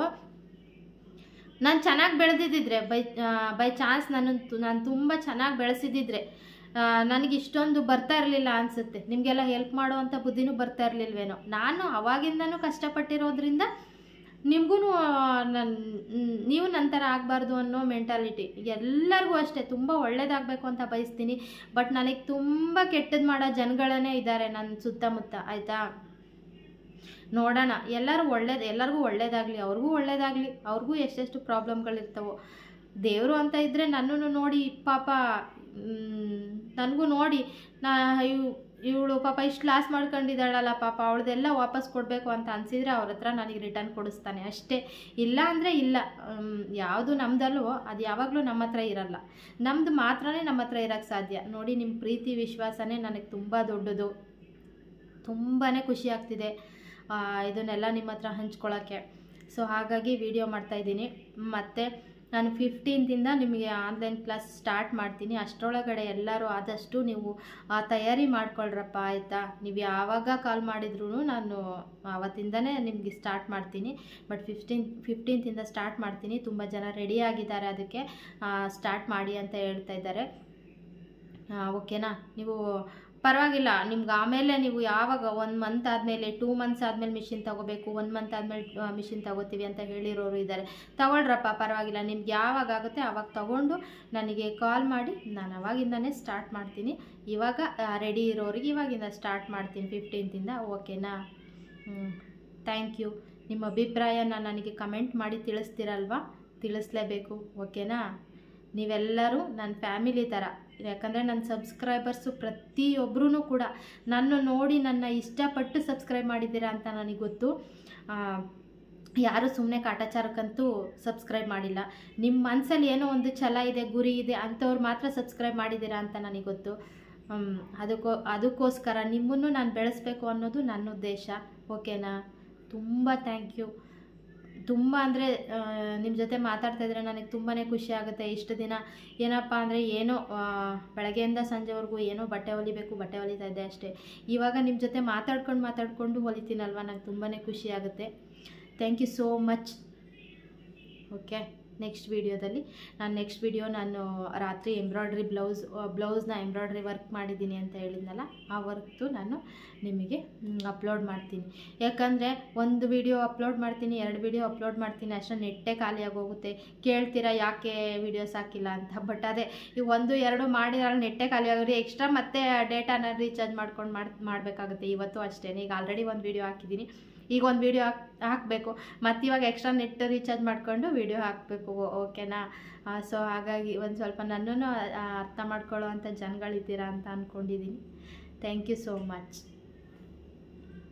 ನಾನು ಚೆನ್ನಾಗಿ ಬೆಳೆದಿದ್ದಿದ್ರೆ ಬೈ ಬೈ ಚಾನ್ಸ್ ನಾನು ನಾನು ತುಂಬ ಚೆನ್ನಾಗಿ ಬೆಳೆಸಿದ್ದಿದ್ರೆ ನನಗೆ ಇಷ್ಟೊಂದು ಬರ್ತಾ ಇರಲಿಲ್ಲ ಅನಿಸುತ್ತೆ ನಿಮಗೆಲ್ಲ ಹೆಲ್ಪ್ ಮಾಡುವಂಥ ಬುದ್ಧಿನೂ ಬರ್ತಾ ಇರಲಿಲ್ವೇನೋ ನಾನು ಅವಾಗಿಂದನೂ ಕಷ್ಟಪಟ್ಟಿರೋದ್ರಿಂದ ನಿಮಗೂ ನನ್ನ ನೀವು ನನ್ನ ಥರ ಆಗಬಾರ್ದು ಅನ್ನೋ ಮೆಂಟಾಲಿಟಿ ಎಲ್ಲರಿಗೂ ಅಷ್ಟೇ ತುಂಬ ಒಳ್ಳೇದಾಗಬೇಕು ಅಂತ ಬಯಸ್ತೀನಿ ಬಟ್ ನನಗೆ ತುಂಬ ಕೆಟ್ಟದ್ದು ಮಾಡೋ ಜನಗಳೇ ಇದ್ದಾರೆ ನನ್ನ ಸುತ್ತಮುತ್ತ ಆಯಿತಾ ನೋಡೋಣ ಎಲ್ಲರೂ ಒಳ್ಳೇದು ಎಲ್ಲರಿಗೂ ಒಳ್ಳೇದಾಗಲಿ ಅವ್ರಿಗೂ ಒಳ್ಳೇದಾಗಲಿ ಅವ್ರಿಗೂ ಎಷ್ಟೆಷ್ಟು ಪ್ರಾಬ್ಲಮ್ಗಳಿರ್ತವೋ ದೇವರು ಅಂತ ಇದ್ದರೆ ನನ್ನನ್ನು ನೋಡಿ ಪಾಪ ನನಗೂ ನೋಡಿ ನಾ ಇವ್ ಇವಳು ಪಾಪ ಇಷ್ಟು ಲಾಸ್ ಮಾಡ್ಕೊಂಡಿದ್ದಾಳಲ್ಲ ಪಾಪ ಅವಳದೆಲ್ಲ ವಾಪಸ್ ಕೊಡಬೇಕು ಅಂತ ಅನಿಸಿದರೆ ಅವ್ರ ಹತ್ರ ನನಗೆ ರಿಟರ್ನ್ ಕೊಡಿಸ್ತಾನೆ ಅಷ್ಟೇ ಇಲ್ಲ ಅಂದರೆ ಇಲ್ಲ ಯಾವುದು ನಮ್ದಲ್ವೋ ಅದು ಯಾವಾಗಲೂ ನಮ್ಮ ಹತ್ರ ಇರಲ್ಲ ನಮ್ಮದು ಮಾತ್ರನೇ ನಮ್ಮ ಹತ್ರ ಇರೋಕ್ಕೆ ಸಾಧ್ಯ ನೋಡಿ ನಿಮ್ಮ ಪ್ರೀತಿ ವಿಶ್ವಾಸನೇ ನನಗೆ ತುಂಬ ದೊಡ್ಡದು ತುಂಬಾ ಖುಷಿ ಆಗ್ತಿದೆ ಆ, ಇದನ್ನೆಲ್ಲ ನಿಮ್ಮ ಹತ್ರ ಹಂಚ್ಕೊಳ್ಳೋಕ್ಕೆ ಸೊ ಹಾಗಾಗಿ ವಿಡಿಯೋ ಮಾಡ್ತಾಯಿದ್ದೀನಿ ಮತ್ತು ನಾನು ಫಿಫ್ಟೀನ್ತಿಂದ ನಿಮಗೆ ಆನ್ಲೈನ್ ಕ್ಲಾಸ್ ಸ್ಟಾರ್ಟ್ ಮಾಡ್ತೀನಿ ಅಷ್ಟರೊಳಗಡೆ ಎಲ್ಲರೂ ಆದಷ್ಟು ನೀವು ಆ, ತಯಾರಿ ಮಾಡ್ಕೊಳ್ರಪ್ಪ ಆಯಿತಾ ನೀವು ಯಾವಾಗ ಕಾಲ್ ಮಾಡಿದ್ರು ನಾನು ಆವತ್ತಿಂದನೇ ನಿಮಗೆ ಸ್ಟಾರ್ಟ್ ಮಾಡ್ತೀನಿ ಬಟ್ ಫಿಫ್ಟೀನ್ ಫಿಫ್ಟೀನ್ತಿಂದ ಸ್ಟಾರ್ಟ್ ಮಾಡ್ತೀನಿ ತುಂಬ ಜನ ರೆಡಿ ಆಗಿದ್ದಾರೆ ಅದಕ್ಕೆ ಸ್ಟಾರ್ಟ್ ಮಾಡಿ ಅಂತ ಹೇಳ್ತಾ ಇದ್ದಾರೆ ಆ, ಓಕೆನಾ ನೀವು ಪರವಾಗಿಲ್ಲ ನಿಮ್ಗೆ ಆಮೇಲೆ ನೀವು ಯಾವಾಗ ಒನ್ ಮಂತ್ ಆದಮೇಲೆ ಟೂ ಮಂತ್ಸ್ ಆದಮೇಲೆ ಮಿಷಿನ್ ತಗೋಬೇಕು ಒನ್ ಮಂತ್ ಆದಮೇಲೆ ಮಿಷಿನ್ ತಗೋತೀವಿ ಅಂತ ಹೇಳಿರೋರು ಇದ್ದಾರೆ ತಗೊಳ್ರಪ್ಪ ಪರವಾಗಿಲ್ಲ ನಿಮ್ಗೆ ಯಾವಾಗ ಆಗುತ್ತೆ ಆವಾಗ ತಗೊಂಡು ನನಗೆ ಕಾಲ್ ಮಾಡಿ ನಾನು ಅವಾಗಿಂದನೇ ಸ್ಟಾರ್ಟ್ ಮಾಡ್ತೀನಿ ಇವಾಗ ರೆಡಿ ಇರೋರಿಗೆ ಇವಾಗಿಂದ ಸ್ಟಾರ್ಟ್ ಮಾಡ್ತೀನಿ ಫಿಫ್ಟೀನ್ತಿಂದ ಓಕೆನಾ ಥ್ಯಾಂಕ್ ಯು ನಿಮ್ಮ ಅಭಿಪ್ರಾಯನ ನನಗೆ ಕಮೆಂಟ್ ಮಾಡಿ ತಿಳಿಸ್ತೀರಲ್ವಾ ತಿಳಿಸ್ಲೇಬೇಕು ಓಕೆನಾ ನೀವೆಲ್ಲರೂ ನನ್ನ ಫ್ಯಾಮಿಲಿ ಥರ ಯಾಕಂದರೆ ನನ್ನ ಸಬ್ಸ್ಕ್ರೈಬರ್ಸು ಪ್ರತಿಯೊಬ್ಬರೂ ಕೂಡ ನನ್ನ ನೋಡಿ ನನ್ನ ಇಷ್ಟಪಟ್ಟು ಸಬ್ಸ್ಕ್ರೈಬ್ ಮಾಡಿದ್ದೀರಾ ಅಂತ ನನಗೆ ಗೊತ್ತು ಆ, ಯಾರು ಸುಮ್ಮನೆ ಕಾಟಾಚಾರಕ್ಕಂತೂ ಸಬ್ಸ್ಕ್ರೈಬ್ ಮಾಡಿಲ್ಲ ನಿಮ್ಮ ಮನಸ್ಸಲ್ಲಿ ಏನೋ ಒಂದು ಛಲ ಇದೆ ಗುರಿ ಇದೆ ಅಂಥವ್ರು ಮಾತ್ರ ಸಬ್ಸ್ಕ್ರೈಬ್ ಮಾಡಿದ್ದೀರಾ ಅಂತ ನನಗೆ ಗೊತ್ತು ಹ್ಮ್, ಅದಕ್ಕೋ ಅದಕ್ಕೋಸ್ಕರ ನಿಮ್ಮನ್ನು ನಾನು ಬೆಳೆಸ್ಬೇಕು ಅನ್ನೋದು ನನ್ನ ಉದ್ದೇಶ ಓಕೆನಾ ತುಂಬ ಥ್ಯಾಂಕ್ ಯು ತುಂಬ ಅಂದರೆ ನಿಮ್ಮ ಜೊತೆ ಮಾತಾಡ್ತಾ ಇದ್ರೆ ನನಗೆ ತುಂಬಾ ಖುಷಿ ಆಗುತ್ತೆ ಇಷ್ಟು ದಿನ ಏನಪ್ಪ ಅಂದರೆ ಏನೋ ಆ, ಬೆಳಗ್ಗೆಯಿಂದ ಸಂಜೆವರೆಗೂ ಏನೋ ಬಟ್ಟೆ ಹೊಲಿಬೇಕು ಬಟ್ಟೆ ಹೊಲಿತಾ ಇದ್ದೆ ಅಷ್ಟೇ ಇವಾಗ ನಿಮ್ಮ ಜೊತೆ ಮಾತಾಡ್ಕೊಂಡು ಮಾತಾಡಿಕೊಂಡು ಹೊಲಿತೀನಲ್ವ ನಂಗೆ ತುಂಬಾ ಖುಷಿ ಆಗುತ್ತೆ thank you so much okay next ವೀಡಿಯೋದಲ್ಲಿ ನಾನು ನೆಕ್ಸ್ಟ್ ವಿಡಿಯೋ ನಾನು ರಾತ್ರಿ ಎಂಬ್ರಾಯ್ಡ್ರಿ ಬ್ಲೌಸ್ ಬ್ಲೌಸ್ನ ಎಂಬ್ರಾಯ್ಡ್ರಿ ವರ್ಕ್ ಮಾಡಿದ್ದೀನಿ ಅಂತ ಹೇಳಿದ್ನಲ್ಲ ಆ ವರ್ಕ್ದು ನಾನು ನಿಮಗೆ ಅಪ್ಲೋಡ್ ಮಾಡ್ತೀನಿ ಯಾಕಂದರೆ ಒಂದು ವಿಡಿಯೋ ಅಪ್ಲೋಡ್ ಮಾಡ್ತೀನಿ ಎರಡು ವಿಡಿಯೋ ಅಪ್ಲೋಡ್ ಮಾಡ್ತೀನಿ ಅಷ್ಟೇ ನೆಟ್ಟೆ ಖಾಲಿಯಾಗಿ ಹೋಗುತ್ತೆ ಕೇಳ್ತೀರಾ ಯಾಕೆ ವೀಡಿಯೋಸ್ ಹಾಕಿಲ್ಲ ಅಂತ ಬಟ್ ಅದೇ ಈ ಒಂದು ಎರಡು ಮಾಡಿದ್ರೆ ನೆಟ್ಟೆ ಖಾಲಿ ಆಗೋದು ಎಕ್ಸ್ಟ್ರಾ ಮತ್ತೆ ಡೇಟಾನ ರೀಚಾರ್ಜ್ ಮಾಡ್ಕೊಂಡು ಮಾಡಿ ಮಾಡಬೇಕಾಗುತ್ತೆ ಇವತ್ತು ಅಷ್ಟೇ ಈಗ ಆಲ್ರೆಡಿ ಒಂದು ವಿಡಿಯೋ ಹಾಕಿದ್ದೀನಿ ಈಗ ಒಂದು ವೀಡಿಯೋ ಹಾಕ್ ಹಾಕಬೇಕು ಮತ್ತು ಇವಾಗ ಎಕ್ಸ್ಟ್ರಾ ನೆಟ್ ರೀಚಾರ್ಜ್ ಮಾಡಿಕೊಂಡು ವೀಡಿಯೋ ಹಾಕಬೇಕು ಓಕೆನಾ ಸೊ ಹಾಗಾಗಿ ಒಂದು ಸ್ವಲ್ಪ ನನ್ನನ್ನು ಅರ್ಥ ಮಾಡ್ಕೊಳ್ಳೋ ಅಂಥ ಜನಗಳಿದ್ದೀರಾ ಅಂತ ಅಂದ್ಕೊಂಡಿದ್ದೀನಿ ಥ್ಯಾಂಕ್ ಯು ಸೋ ಮಚ್